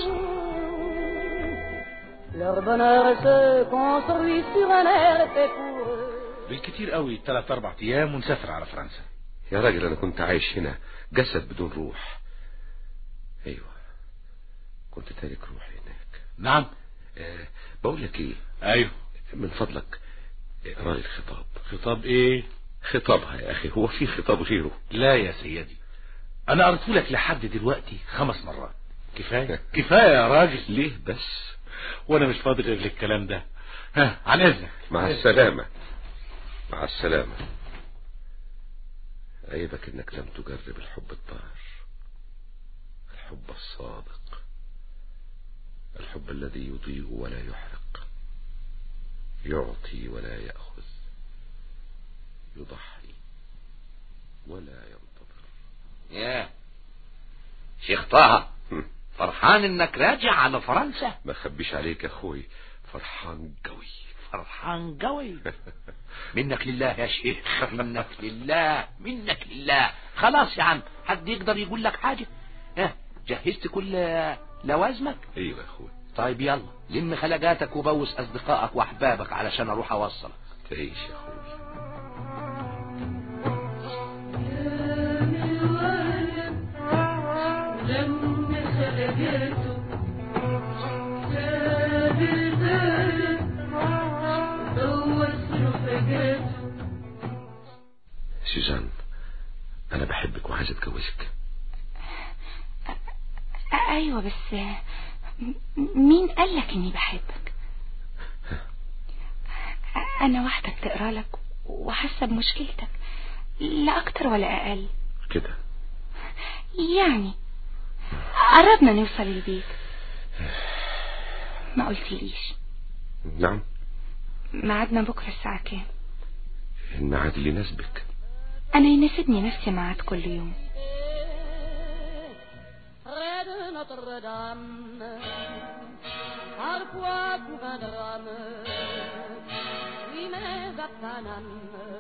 Leur bonheur se construit sur un air fait pour eux. بالكتير قوي ثلاث اربع ايام ونسافر على فرنسا يا راجل انا كنت عايش هنا جسد بدون روح ايوه كنت تارك روحي هناك نعم آه بقول لك ايه ايوه من فضلك اقرا لي الخطاب خطاب ايه خطابها يا اخي هو في خطاب غيره لا يا سيدي انا قريته لك لحد دلوقتي خمس مرات كفايه كفايه يا راجل ليه بس وانا مش فاضي غير للكلام ده ها عن اذنك مع السلامة مع السلامة عيبك انك لم تجرب الحب الطاهر الحب الصادق الحب الذي يضيء ولا يحرق يعطي ولا يأخذ يضحي ولا ينتظر يا شيخ طه فرحان انك راجع على فرنسا ما خبيش عليك يا اخوي فرحان قوي فرحان قوي منك لله يا شيخ منك لله منك لله خلاص يا عم حد يقدر يقول لك حاجة اه جهزت كل لوازمك ايوه يا اخوي طيب يلا لم خلقاتك وبوس اصدقائك واحبابك علشان اروح اوصلك تعيش يا اخوي سوزان انا بحبك وعايز اتجوزك ايوه بس م- مين قال لك اني بحبك انا واحدة بتقرا لك وحاسه بمشكلتك لا اكتر ولا اقل كده يعني قربنا نوصل البيت ما قلتليش نعم ميعادنا بكره الساعه كام الميعاد اللي يناسبك انا يناسبني نفس ميعاد كل يوم Près de Notre-Dame, parfois pour un drame, oui mais à Paname.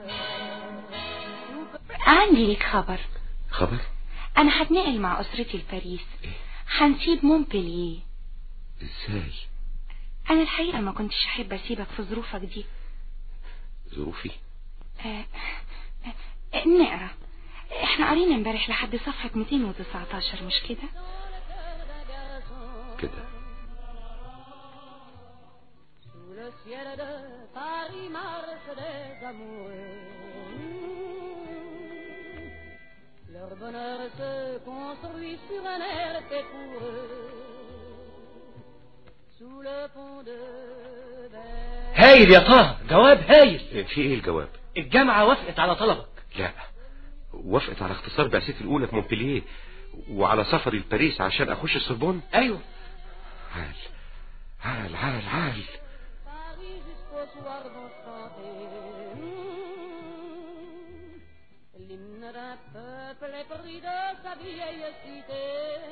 عندي ليك خبر خبر انا هتنقل مع اسرتي لباريس هنسيب مونبلييه ازاي انا الحقيقه ما كنتش احب اسيبك في ظروفك دي ظروفي آه، آه، نقرا احنا قرينا امبارح لحد صفحة 219 مش كده كده Sous le ciel de Paris, Mars des amoureux. Leur bonheur se construit sur un air fait pour eux. Sous le pont de Versailles. هايل يا طه جواب هايل في ايه الجواب الجامعة وافقت على طلبك لا وافقت على اختصار بعثتي الاولى في مونبلييه وعلى سفري لباريس عشان اخش السوربون ايوه عال عال عال عال Paris jusqu'au soir vont chanter. L'hymne d'un peuple épris de sa vieille cité.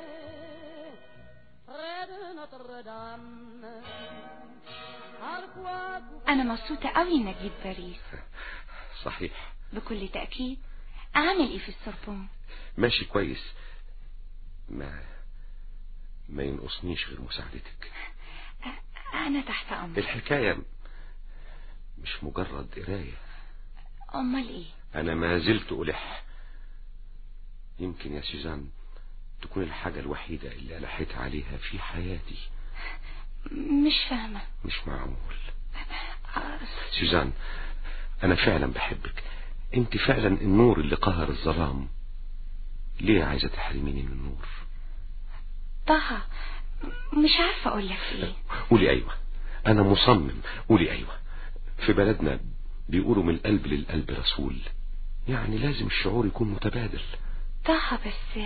Près de Notre-Dame. Parfois انا مبسوطة قوي انك جيت باريس صحيح بكل تأكيد اعمل ايه في السوربون ماشي كويس ما ما ينقصنيش غير مساعدتك انا تحت امرك الحكاية مش مجرد قراية امال ايه انا ما زلت الح يمكن يا سوزان تكون الحاجة الوحيدة اللي ألحيت عليها في حياتي مش فاهمة مش معقول سوزان أنا فعلا بحبك أنت فعلا النور اللي قهر الظلام ليه عايزة تحرميني من النور طه مش عارفة اقول لك ايه قولي أيوة أنا مصمم قولي أيوة في بلدنا بيقولوا من القلب للقلب رسول يعني لازم الشعور يكون متبادل طه بس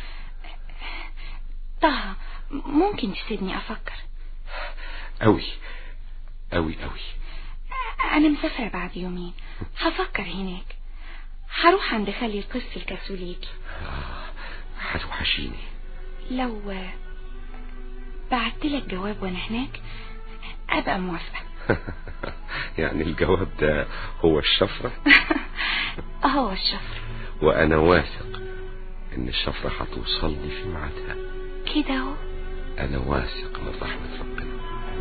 طه ممكن تسيبني افكر أوي أوي أوي انا مسافرة بعد يومين هفكر هناك هروح عند خالي القس الكاثوليكي هتوحشيني لو بعت لك جواب وانا هناك ابقى موافقة يعني الجواب ده هو الشفرة هو الشفر وأنا واثق إن الشفرة هتوصلني في ميعادها كده اهو أنا واثق من رحمة ربنا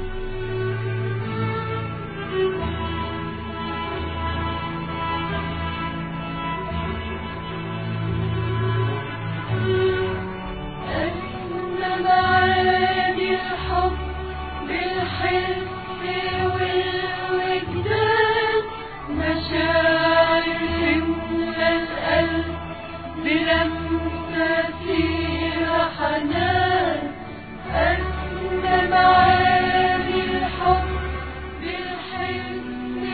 أسلم عادي الحب بالحس والوجدان مشاعر تملى القلب بلمسة فيها حنان أسلم عادي الحب بالحس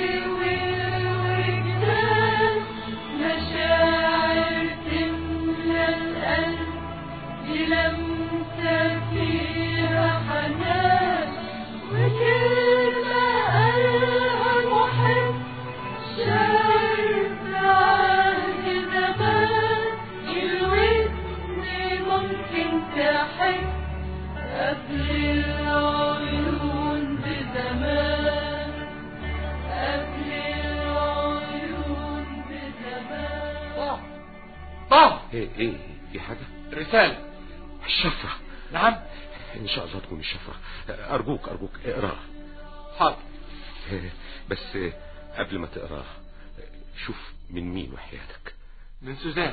والوجدان مشاعر تملى القلب بلمسة فيها حنان وكلمة قالها محب شاعر في عهد زمان الودن ممكن تحب قبل العيون بزمان قبل العيون بزمان طه إيه إيه في حاجة رسالة الشفرة نعم إن شاء الله تكون الشفرة أرجوك أرجوك اقراه حاضر بس قبل ما تقراه شوف من مين وحياتك من سوزان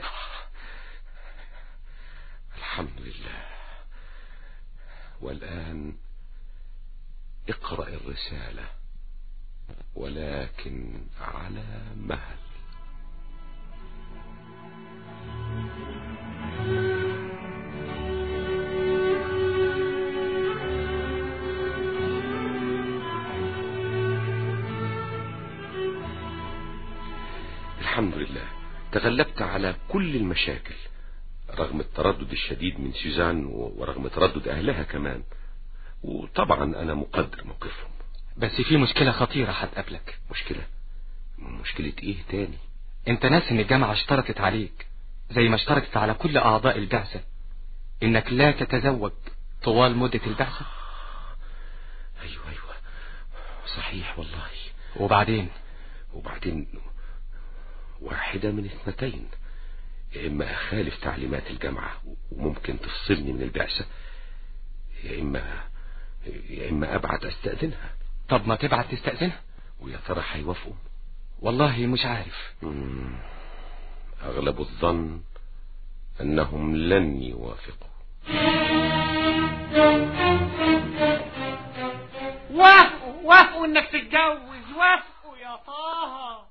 الحمد لله والآن اقرأ الرسالة ولكن على مهل الحمد لله تغلبت على كل المشاكل رغم التردد الشديد من سوزان و- ورغم تردد أهلها كمان وطبعا أنا مقدر موقفهم بس في مشكلة خطيرة هتقابلك مشكلة مشكلة إيه تاني انت ناس ان الجامعة اشترطت عليك زي ما اشترطت على كل اعضاء البعثة انك لا تتزوج طوال مدة البعثة أيوة أيوة صحيح والله وبعدين وبعدين واحدة من اثنتين يا إما أخالف تعليمات الجامعة وممكن تفصلني من البعثة يا إما يا إما أبعت أستأذنها طب ما تبعت تستأذنها ويا ترى هيوافقوا والله مش عارف مم. أغلب الظن أنهم لن يوافقوا وافقوا وافقوا انك تتجوز وافقوا يا طه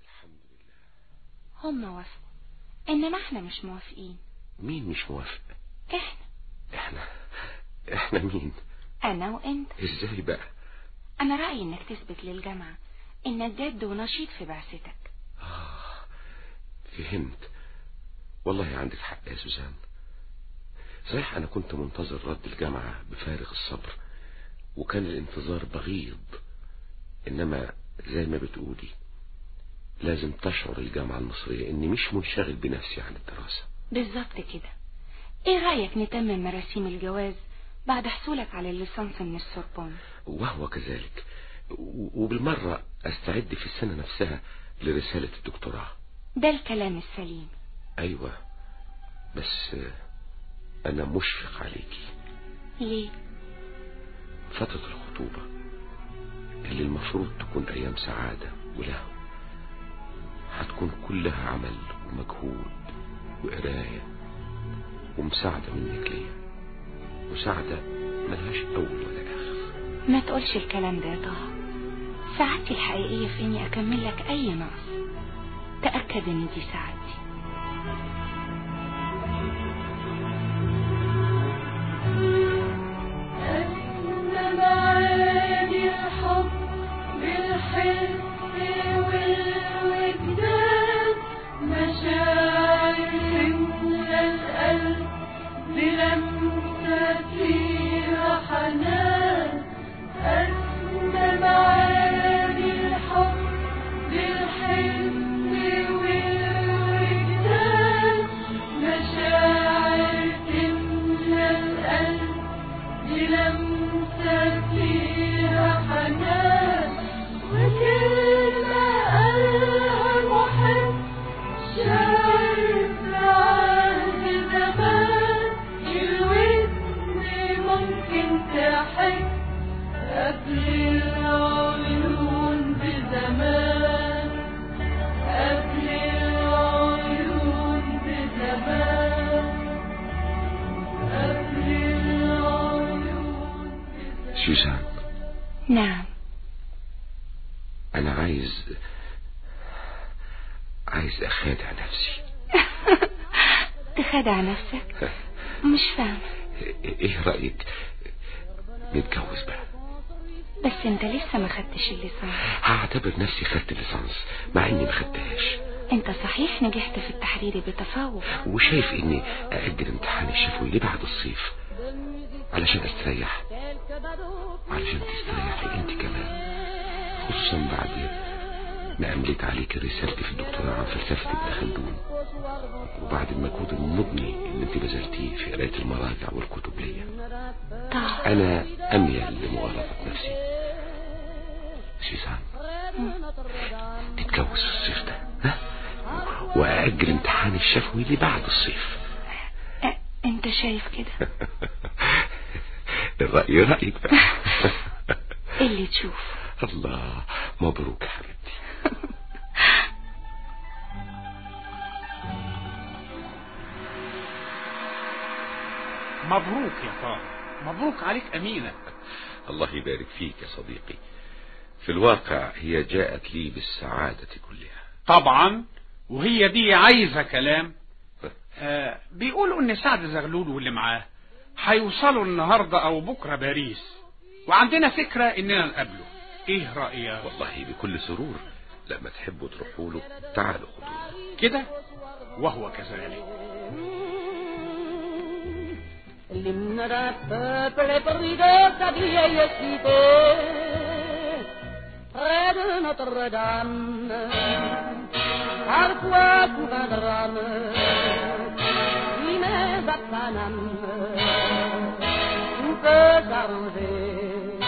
هم وافقوا انما احنا مش موافقين مين مش موافق احنا احنا احنا مين انا وانت ازاي بقى انا رأيي انك تثبت للجامعة انك جاد ونشيط في بعثتك فهمت والله عندك حق يا سوزان صحيح انا كنت منتظر رد الجامعة بفارغ الصبر وكان الانتظار بغيض انما زي ما بتقولي لازم تشعر الجامعة المصرية اني مش منشغل بنفسي عن الدراسة بالظبط كده ايه رأيك نتمم مراسيم الجواز بعد حصولك على الليسانس من السوربون وهو كذلك و- وبالمرة استعد في السنة نفسها لرسالة الدكتوراه ده الكلام السليم ايوه بس انا مشفق عليكي ليه فترة الخطوبة اللي المفروض تكون أيام سعادة ولهو هتكون كلها عمل ومجهود وقراية ومساعدة منك ليا مساعدة ملهاش أول ولا آخر ما تقولش الكلام ده يا طه سعادتي الحقيقية في اني اكمل لك اي نقص تأكد ان دي سعادتي أسلم عادي الحب بالحس والوجدان مشاعر تملى القلب بلمسة فيها حنان أسلم عادي الحب بالحس والوجدان سوزان نعم أنا عايز عايز أخادع نفسي تخدع نفسك مش فاهم إيه رأيك نتجوز بقى بس انت لسه ما خدتش اللسان هعتبر نفسي خدت الليسانس مع إني ما خدتهاش انت صحيح نجحت في التحرير بتفوق وشايف إني أأجل امتحان الشفوي لبعد الصيف علشان أستريح وعلشان تستريحي أنت كمان خصوصا بعد ما أمليت عليك رسالتي في الدكتوراه عن فلسفة ابن خلدون وبعد المجهود المضني اللي انت بذلتيه في قراية المراجع والكتب ليا أنا أميل لمغالطة نفسي سيزان نتجوز في الصيف ده ها؟ وأأجل امتحان الشفوي لبعد الصيف انت شايف كده الرأي رأيك بقى اللي تشوف الله مبروك يا حبيبتي مبروك يا طه مبروك عليك أمينة الله يبارك فيك يا صديقي في الواقع هي جاءت لي بالسعادة كلها طبعا وهي دي عايزة كلام آه بيقولوا ان سعد زغلول واللي معاه هيوصلوا النهاردة او بكرة باريس وعندنا فكرة اننا نقابله ايه رأيك والله بكل سرور لما تحبوا تروحوا له تعالوا خدوه كده وهو كذلك L'hymne d'un peuple épris de sa vieille cité, près de Notre-Dame, parfois pour un drame, qui met à Paname, tout peut s'arranger,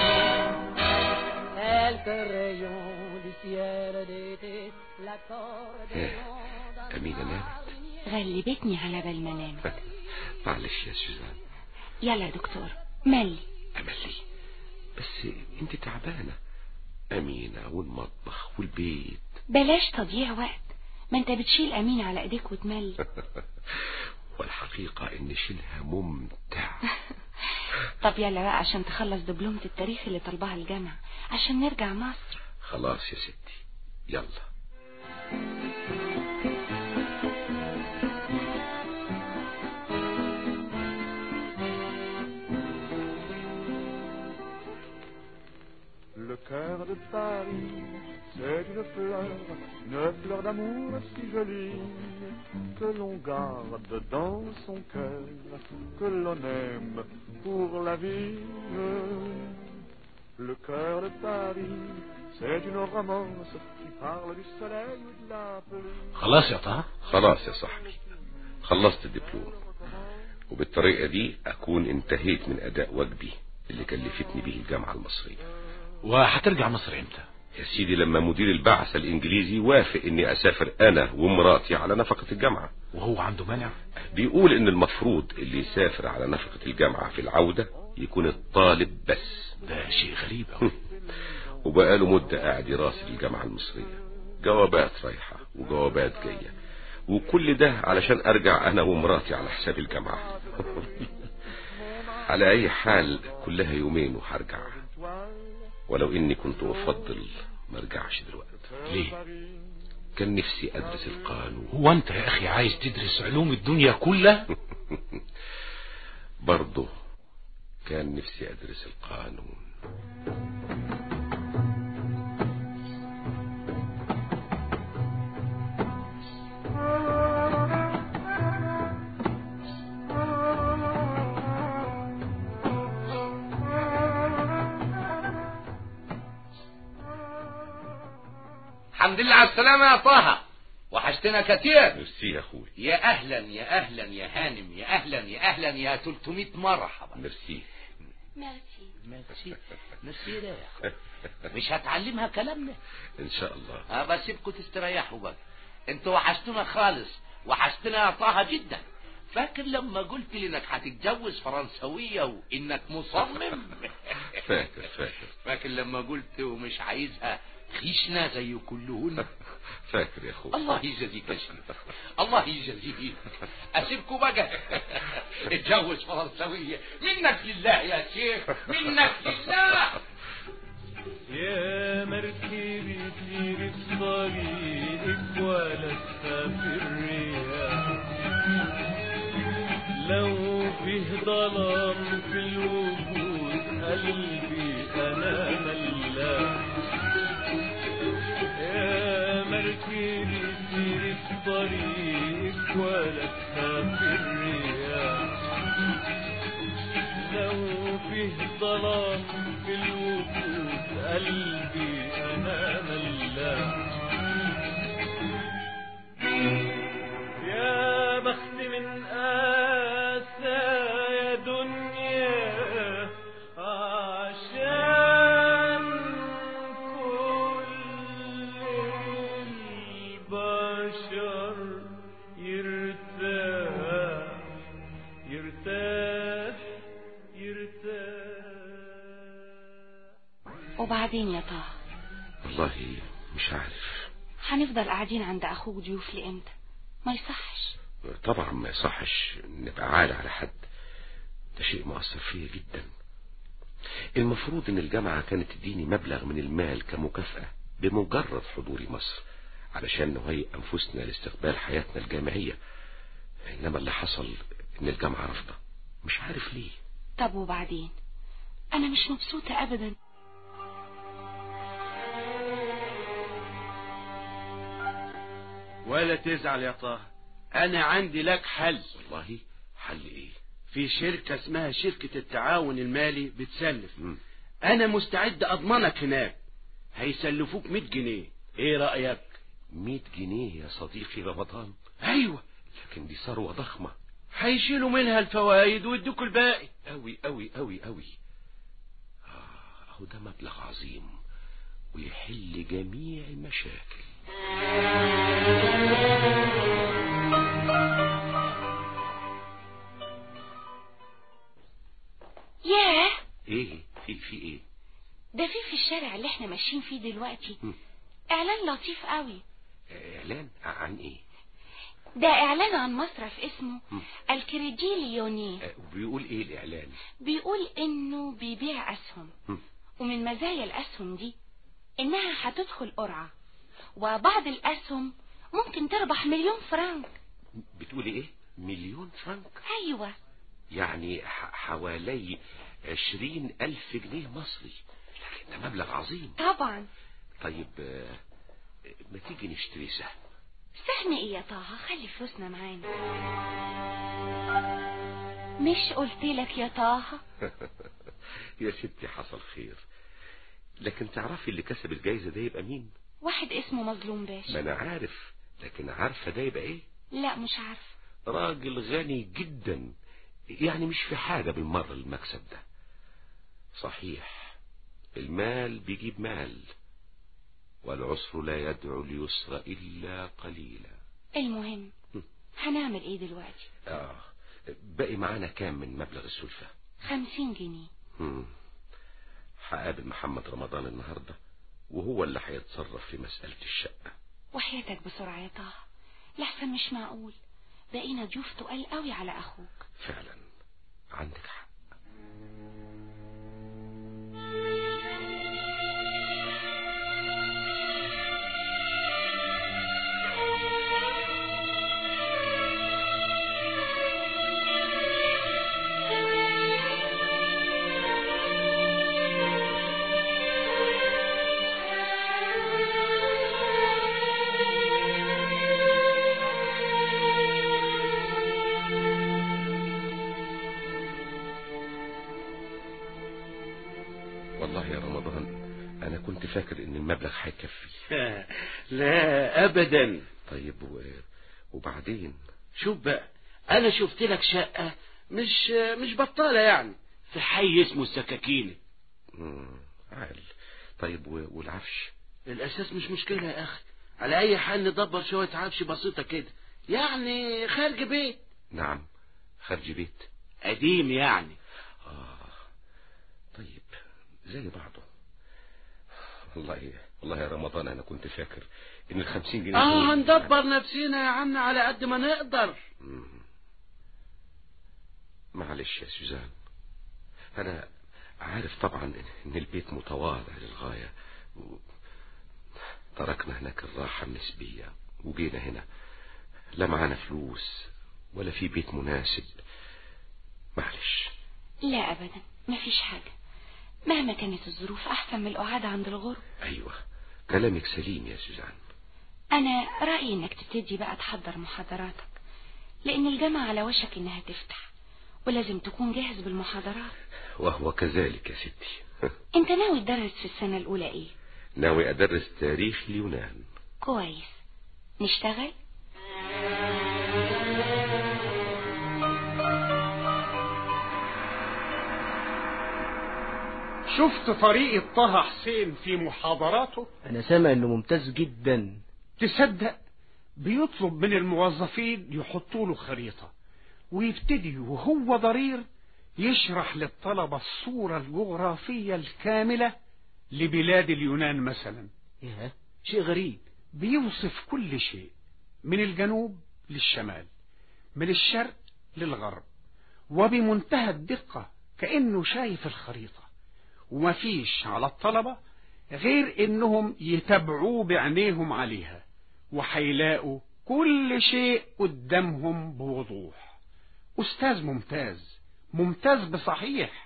quelques rayons du ciel d'été, l'accordéon أمينة نامت غلبتني على بال ما انام معلش يا سوزان يلا يا دكتور ملي أملي بس انت تعبانة أمينة والمطبخ والبيت بلاش تضييع وقت ما انت بتشيل امين على ايديك وتملي والحقيقة ان شيلها ممتع طب يلا بقى عشان تخلص دبلومة التاريخ اللي طلبها الجامعة عشان نرجع مصر خلاص يا ستي يلا Le cœur de Paris, c'est une fleur, une fleur d'amour si jolie, que l'on garde dans son cœur, que l'on aime pour la vie. Le cœur de Paris, c'est une romance qui parle du soleil ou de la pluie. خلاص يا طه خلاص يا صاحبي خلصت الدبلوم وبالطريقة دي أكون انتهيت من أداء واجبي اللي كلفتني به الجامعة المصرية وهترجع مصر امتى يا سيدي لما مدير البعثة الإنجليزي وافق إني أسافر أنا ومراتي على نفقة الجامعة وهو عنده مانع بيقول إن المفروض اللي يسافر على نفقة الجامعة في العودة يكون الطالب بس ده شيء غريب أوي وبقاله مدة قاعد يراسل الجامعة المصرية جوابات رايحة وجوابات جاية وكل ده علشان أرجع أنا ومراتي على حساب الجامعة على أي حال كلها يومين وهرجع ولو إني كنت أفضل ما ارجعش دلوقتي ليه كان نفسي أدرس القانون هو انت يا اخي عايز تدرس علوم الدنيا كلها برضه كان نفسي أدرس القانون الحمد لله على السلامة يا طه وحشتنا كتير ميرسي يا أخوي يا أهلا يا أهلا يا هانم يا أهلا يا أهلا يا 300 مرحبا ميرسي ميرسي ميرسي ميرسي ده يا أخي. مش هتعلمها كلامنا إن شاء الله اه بسيبكم تستريحوا بقى انتوا وحشتونا خالص وحشتنا يا طه جدا فاكر لما قلت لي انك هتتجوز فرنسوية وانك مصمم فاكر فاكر فاكر لما قلت ومش عايزها خيشنا زي كلهن فاكر يا اخويا الله يجازيك يا شريف الله يجازيك اسيبكم بقى اتجوز فرنسوية منك لله يا شيخ منك لله يا مركبي سيري في طريقك ولا تسافر الرياح لو فيه ظلام في الوجود قلبي انا ملاح يا مركبي سيري في طريقك ولا تسافر الرياح لو فيه ظلام في الوجود قلبي انا ملاح يا بخت من آسى يا دنيا عشان كل البشر يرتاح يرتاح يرتاح وبعدين يا طه والله مش عارف هنفضل قاعدين عند اخوك ضيوف لامتى ما يصحش طبعا ما يصحش نبقى عالة على حد ده شيء مؤثر فيا جدا المفروض ان الجامعة كانت تديني مبلغ من المال كمكافأة بمجرد حضوري مصر علشان نهيئ انفسنا لاستقبال حياتنا الجامعية انما اللي حصل ان الجامعة رافضة مش عارف ليه طب وبعدين انا مش مبسوطة ابدا ولا تزعل يا طه انا عندي لك حل والله حل ايه في شركة اسمها شركة التعاون المالي بتسلف انا مستعد اضمنك هناك هيسلفوك 100 جنيه ايه رأيك 100 جنيه يا صديقي رمضان ايوه لكن دي ثروة ضخمة هيشيلوا منها الفوائد ويدوك الباقي أوي أوي أوي أوي آه أهو ده مبلغ عظيم ويحل جميع المشاكل ياه ايه في في ايه ده في في الشارع اللي احنا ماشيين فيه دلوقتي اعلان لطيف قوي اعلان عن ايه ده اعلان عن مصرف اسمه الكريديليوني آه، وبيقول ايه الاعلان بيقول انه بيبيع اسهم ومن مزايا الاسهم دي انها هتدخل قرعة وبعض الاسهم ممكن تربح مليون فرنك بتقولي ايه مليون فرنك ايوه يعني ح- حوالي عشرين ألف جنيه مصري لكن ده مبلغ عظيم طبعا طيب آه، ما تيجي نشتري سهم سهم ايه يا طه خلي فلوسنا معانا مش قلت لك يا طه يا ستي حصل خير لكن تعرفي اللي كسب الجايزة ده يبقى مين واحد اسمه مظلوم باشا ما انا عارف لكن عارفة ده يبقى ايه لا مش عارف راجل غني جدا يعني مش في حاجة بالمرة المكسب ده صحيح المال بيجيب مال والعسر لا يدعو اليسر إلا قليلا المهم هنعمل ايه دلوقتي آه باقي معانا كام من مبلغ السلفة خمسين جنيه مم. هقابل محمد رمضان النهاردة وهو اللي هيتصرف في مسألة الشقة وحياتك بسرعة يا طه لحسن مش معقول بقينا ضيوف تقال قوي على اخوك فعلا عندك حق والله يا رمضان أنا كنت فاكر إن المبلغ هيكفي لا ابدا طيب و... وبعدين شوف بقى انا شفت لك شقة مش مش بطالة يعني في حي اسمه السكاكيني مم. عال طيب و... والعفش الاساس مش مشكلة يا اخي على اي حال ندبر شوية عفش بسيطة كده يعني خارج بيت نعم خارج بيت قديم يعني آه طيب زي بعضه والله والله يا رمضان انا كنت فاكر ان الخمسين جنيه اه دول- هندبر نفسينا يا عم على قد ما نقدر معلش يا سوزان انا عارف طبعا ان البيت متواضع للغاية و- تركنا هناك الراحة النسبية وجينا هنا لا معانا فلوس ولا في بيت مناسب معلش لا أبدا مفيش حاجة مهما كانت الظروف أحسن من القعاد عند الغرب ايوه كلامك سليم يا سوزان أنا رأيي إنك تبتدي بقى تحضر محاضراتك لأن الجامعة على وشك إنها تفتح ولازم تكون جاهز بالمحاضرات وهو كذلك يا ستي أنت ناوي تدرس في السنة الأولى إيه؟ ناوي ادرس تاريخ اليونان كويس نشتغل؟ شفت طريقة طه حسين في محاضراته انا سامع انه ممتاز جدا تصدق بيطلب من الموظفين يحطوا له خريطة ويبتدي وهو ضرير يشرح للطلبة الصورة الجغرافية الكاملة لبلاد اليونان مثلا ياه شيء غريب بيوصف كل شيء من الجنوب للشمال من الشرق للغرب وبمنتهى الدقة كأنه شايف الخريطة ومفيش على الطلبة غير انهم يتابعوه بعينيهم عليها وهيلاقوا كل شيء قدامهم بوضوح استاذ ممتاز ممتاز بصحيح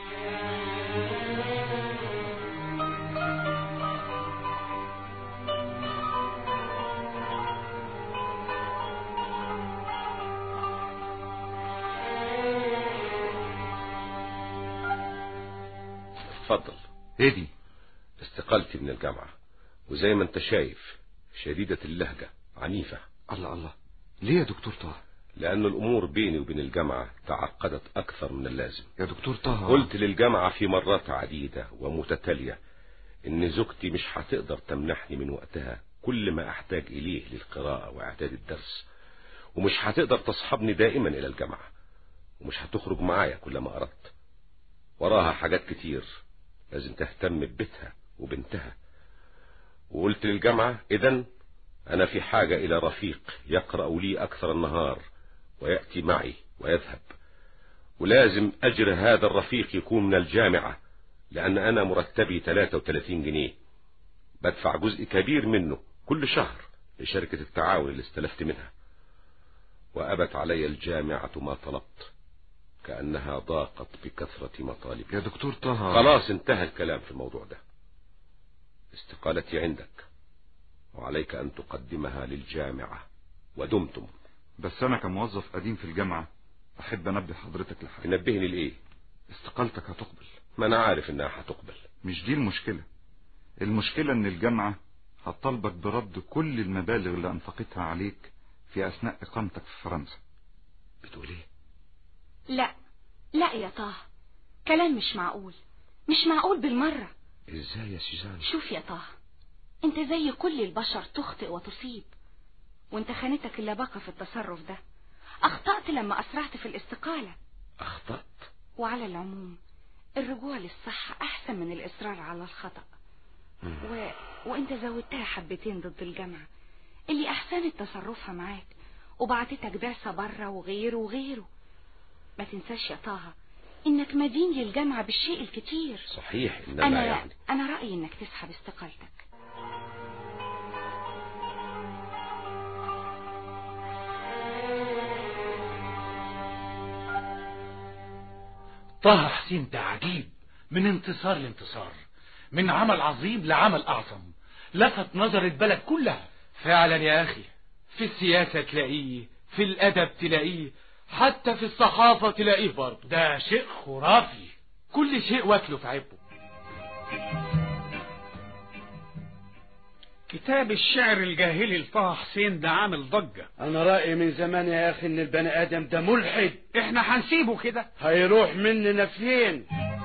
اتفضل ايه دي استقالتي من الجامعة وزي ما انت شايف شديدة اللهجة عنيفة الله الله ليه يا دكتور طه لأن الأمور بيني وبين الجامعة تعقدت أكثر من اللازم يا دكتور طه قلت للجامعة في مرات عديدة ومتتالية إن زوجتي مش هتقدر تمنحني من وقتها كل ما أحتاج إليه للقراءة وإعداد الدرس ومش هتقدر تصحبني دائما إلى الجامعة ومش هتخرج معايا كلما أردت وراها حاجات كتير لازم تهتم ببيتها وبنتها وقلت للجامعة إذا أنا في حاجة إلى رفيق يقرأ لي أكثر النهار ويأتي معي ويذهب ولازم أجر هذا الرفيق يكون من الجامعة لأن أنا مرتبي 33 جنيه بدفع جزء كبير منه كل شهر لشركة التعاون اللي استلفت منها وأبت علي الجامعة ما طلبت كأنها ضاقت بكثرة مطالبي يا دكتور طه خلاص انتهى الكلام في الموضوع ده استقالتي عندك وعليك أن تقدمها للجامعة ودمتم بس انا كموظف قديم في الجامعة احب انبه حضرتك لحاجة تنبهني لإيه استقالتك هتقبل ما أنا عارف إنها هتقبل مش دي المشكلة المشكلة ان الجامعة هتطالبك برد كل المبالغ اللي انفقتها عليك في اثناء اقامتك في فرنسا بتقول ايه لا لا يا طه كلام مش معقول مش معقول بالمرة ازاي يا سوزان شوف يا طه انت زي كل البشر تخطئ وتصيب وانت خانتك اللباقة في التصرف ده اخطأت لما اسرعت في الاستقالة اخطأت وعلى العموم الرجوع للصح احسن من الاصرار على الخطأ و... وانت زودتها حبتين ضد الجامعة اللي احسنت تصرفها معاك وبعتتك بعثة بره وغيره وغيره ما تنساش يا طه انك مدين للجامعة بالشيء الكتير صحيح إنما انا يعني انا رأيي انك تسحب استقالتك طه حسين ده عجيب من انتصار لانتصار من عمل عظيم لعمل أعظم لفت نظر البلد كلها فعلا يا أخي في السياسة تلاقيه في الأدب تلاقيه حتى في الصحافة تلاقيه برضه ده شيء خرافي كل شيء واكله في عبه كتاب الشعر الجاهلي لطه حسين ده عامل ضجة انا رأيي من زمان يا اخي ان البني ادم ده ملحد احنا هنسيبه كده هيروح مننا فين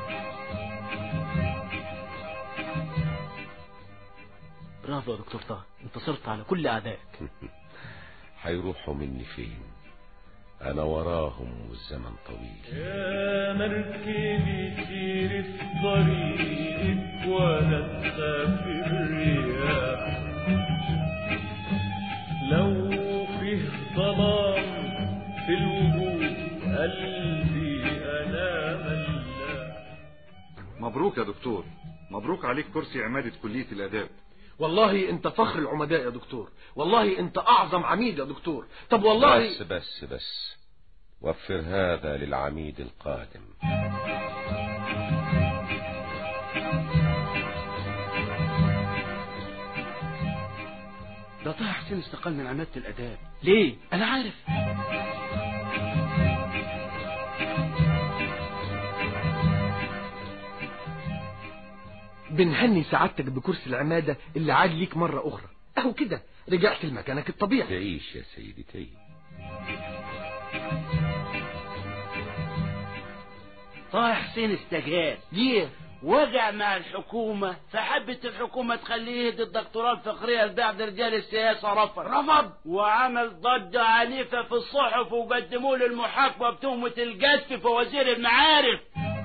برافو يا دكتور طه انتصرت على كل اعدائك هيروحوا مني فين أنا وراهم والزمن طويل يا مركبي سير في طريقك ولا تخاف الرياح لو فيه ظلام في الوجود قلبي أنا ملاح مبروك يا دكتور مبروك عليك كرسي عمادة كلية الآداب والله انت فخر العمداء يا دكتور والله انت اعظم عميد يا دكتور طب والله بس بس بس وفر هذا للعميد القادم ده طه حسين استقال من عمادة الآداب ليه أنا عارف بنهني سعادتك بكرسي العمادة اللي عاد ليك مرة أخرى أهو كده رجعت لمكانك الطبيعي تعيش يا سيدي تعيش طه حسين استجاب ليه وقع مع الحكومة فحبت الحكومة تخليه يهدي الدكتوراه الفقرية لبعض رجال السياسة رفض رفض وعمل ضجة عنيفة في الصحف وقدموا له المحاكمة بتهمة القذف في وزير المعارف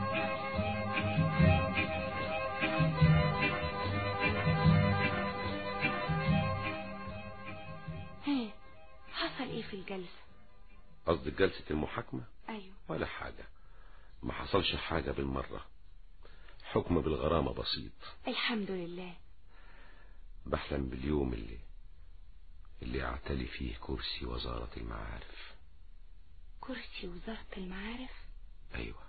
هي حصل ايه في الجلسة قصدك جلسة المحاكمة ايوه ولا حاجة ما حصلش حاجة بالمرة حكم بالغرامة بسيط الحمد لله بحلم باليوم اللي اللي اعتلي فيه كرسي وزارة المعارف كرسي وزارة المعارف أيوة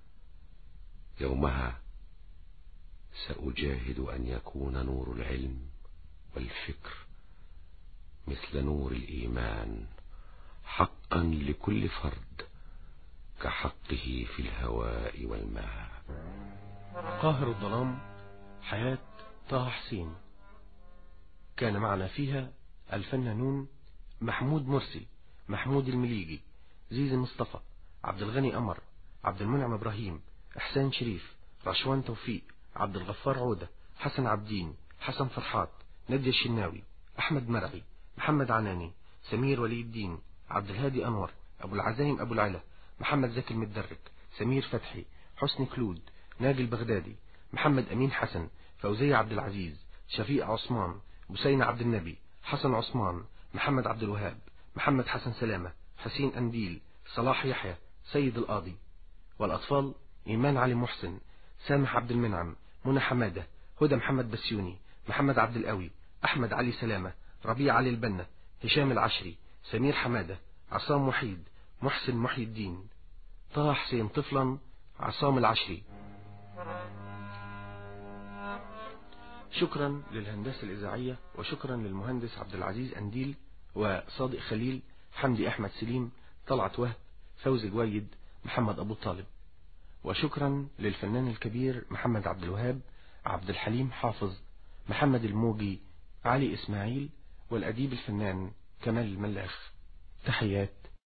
يومها سأجاهد أن يكون نور العلم والفكر مثل نور الإيمان حقا لكل فرد كحقه في الهواء والماء قاهر الظلام حياة طه حسين كان معنا فيها الفنانون محمود مرسي محمود المليجي زيزي مصطفى عبد الغني قمر عبد المنعم إبراهيم إحسان شريف رشوان توفيق عبد الغفار عودة حسن عبدين حسن فرحات نادية الشناوي أحمد مرعي محمد عناني سمير ولي الدين عبد الهادي أنور أبو العزايم أبو العلا محمد زكي المدرك سمير فتحي حسني كلود ناجي البغدادي محمد أمين حسن فوزية عبد العزيز شفيق عثمان بسين عبد النبي حسن عثمان محمد عبد الوهاب محمد حسن سلامة حسين أنديل صلاح يحيى سيد القاضي والأطفال إيمان علي محسن سامح عبد المنعم منى حمادة هدى محمد بسيوني محمد عبد القوي أحمد علي سلامة ربيع علي البنا هشام العشري سمير حمادة عصام وحيد محسن محي الدين طه حسين طفلا عصام العشري شكرا للهندسة الإذاعية وشكرا للمهندس عبد العزيز أنديل وصادق خليل حمدي أحمد سليم طلعت وهب فوزي جويد محمد أبو طالب وشكرا للفنان الكبير محمد عبد الوهاب عبد الحليم حافظ محمد الموجي علي إسماعيل والأديب الفنان كمال الملاخ تحيات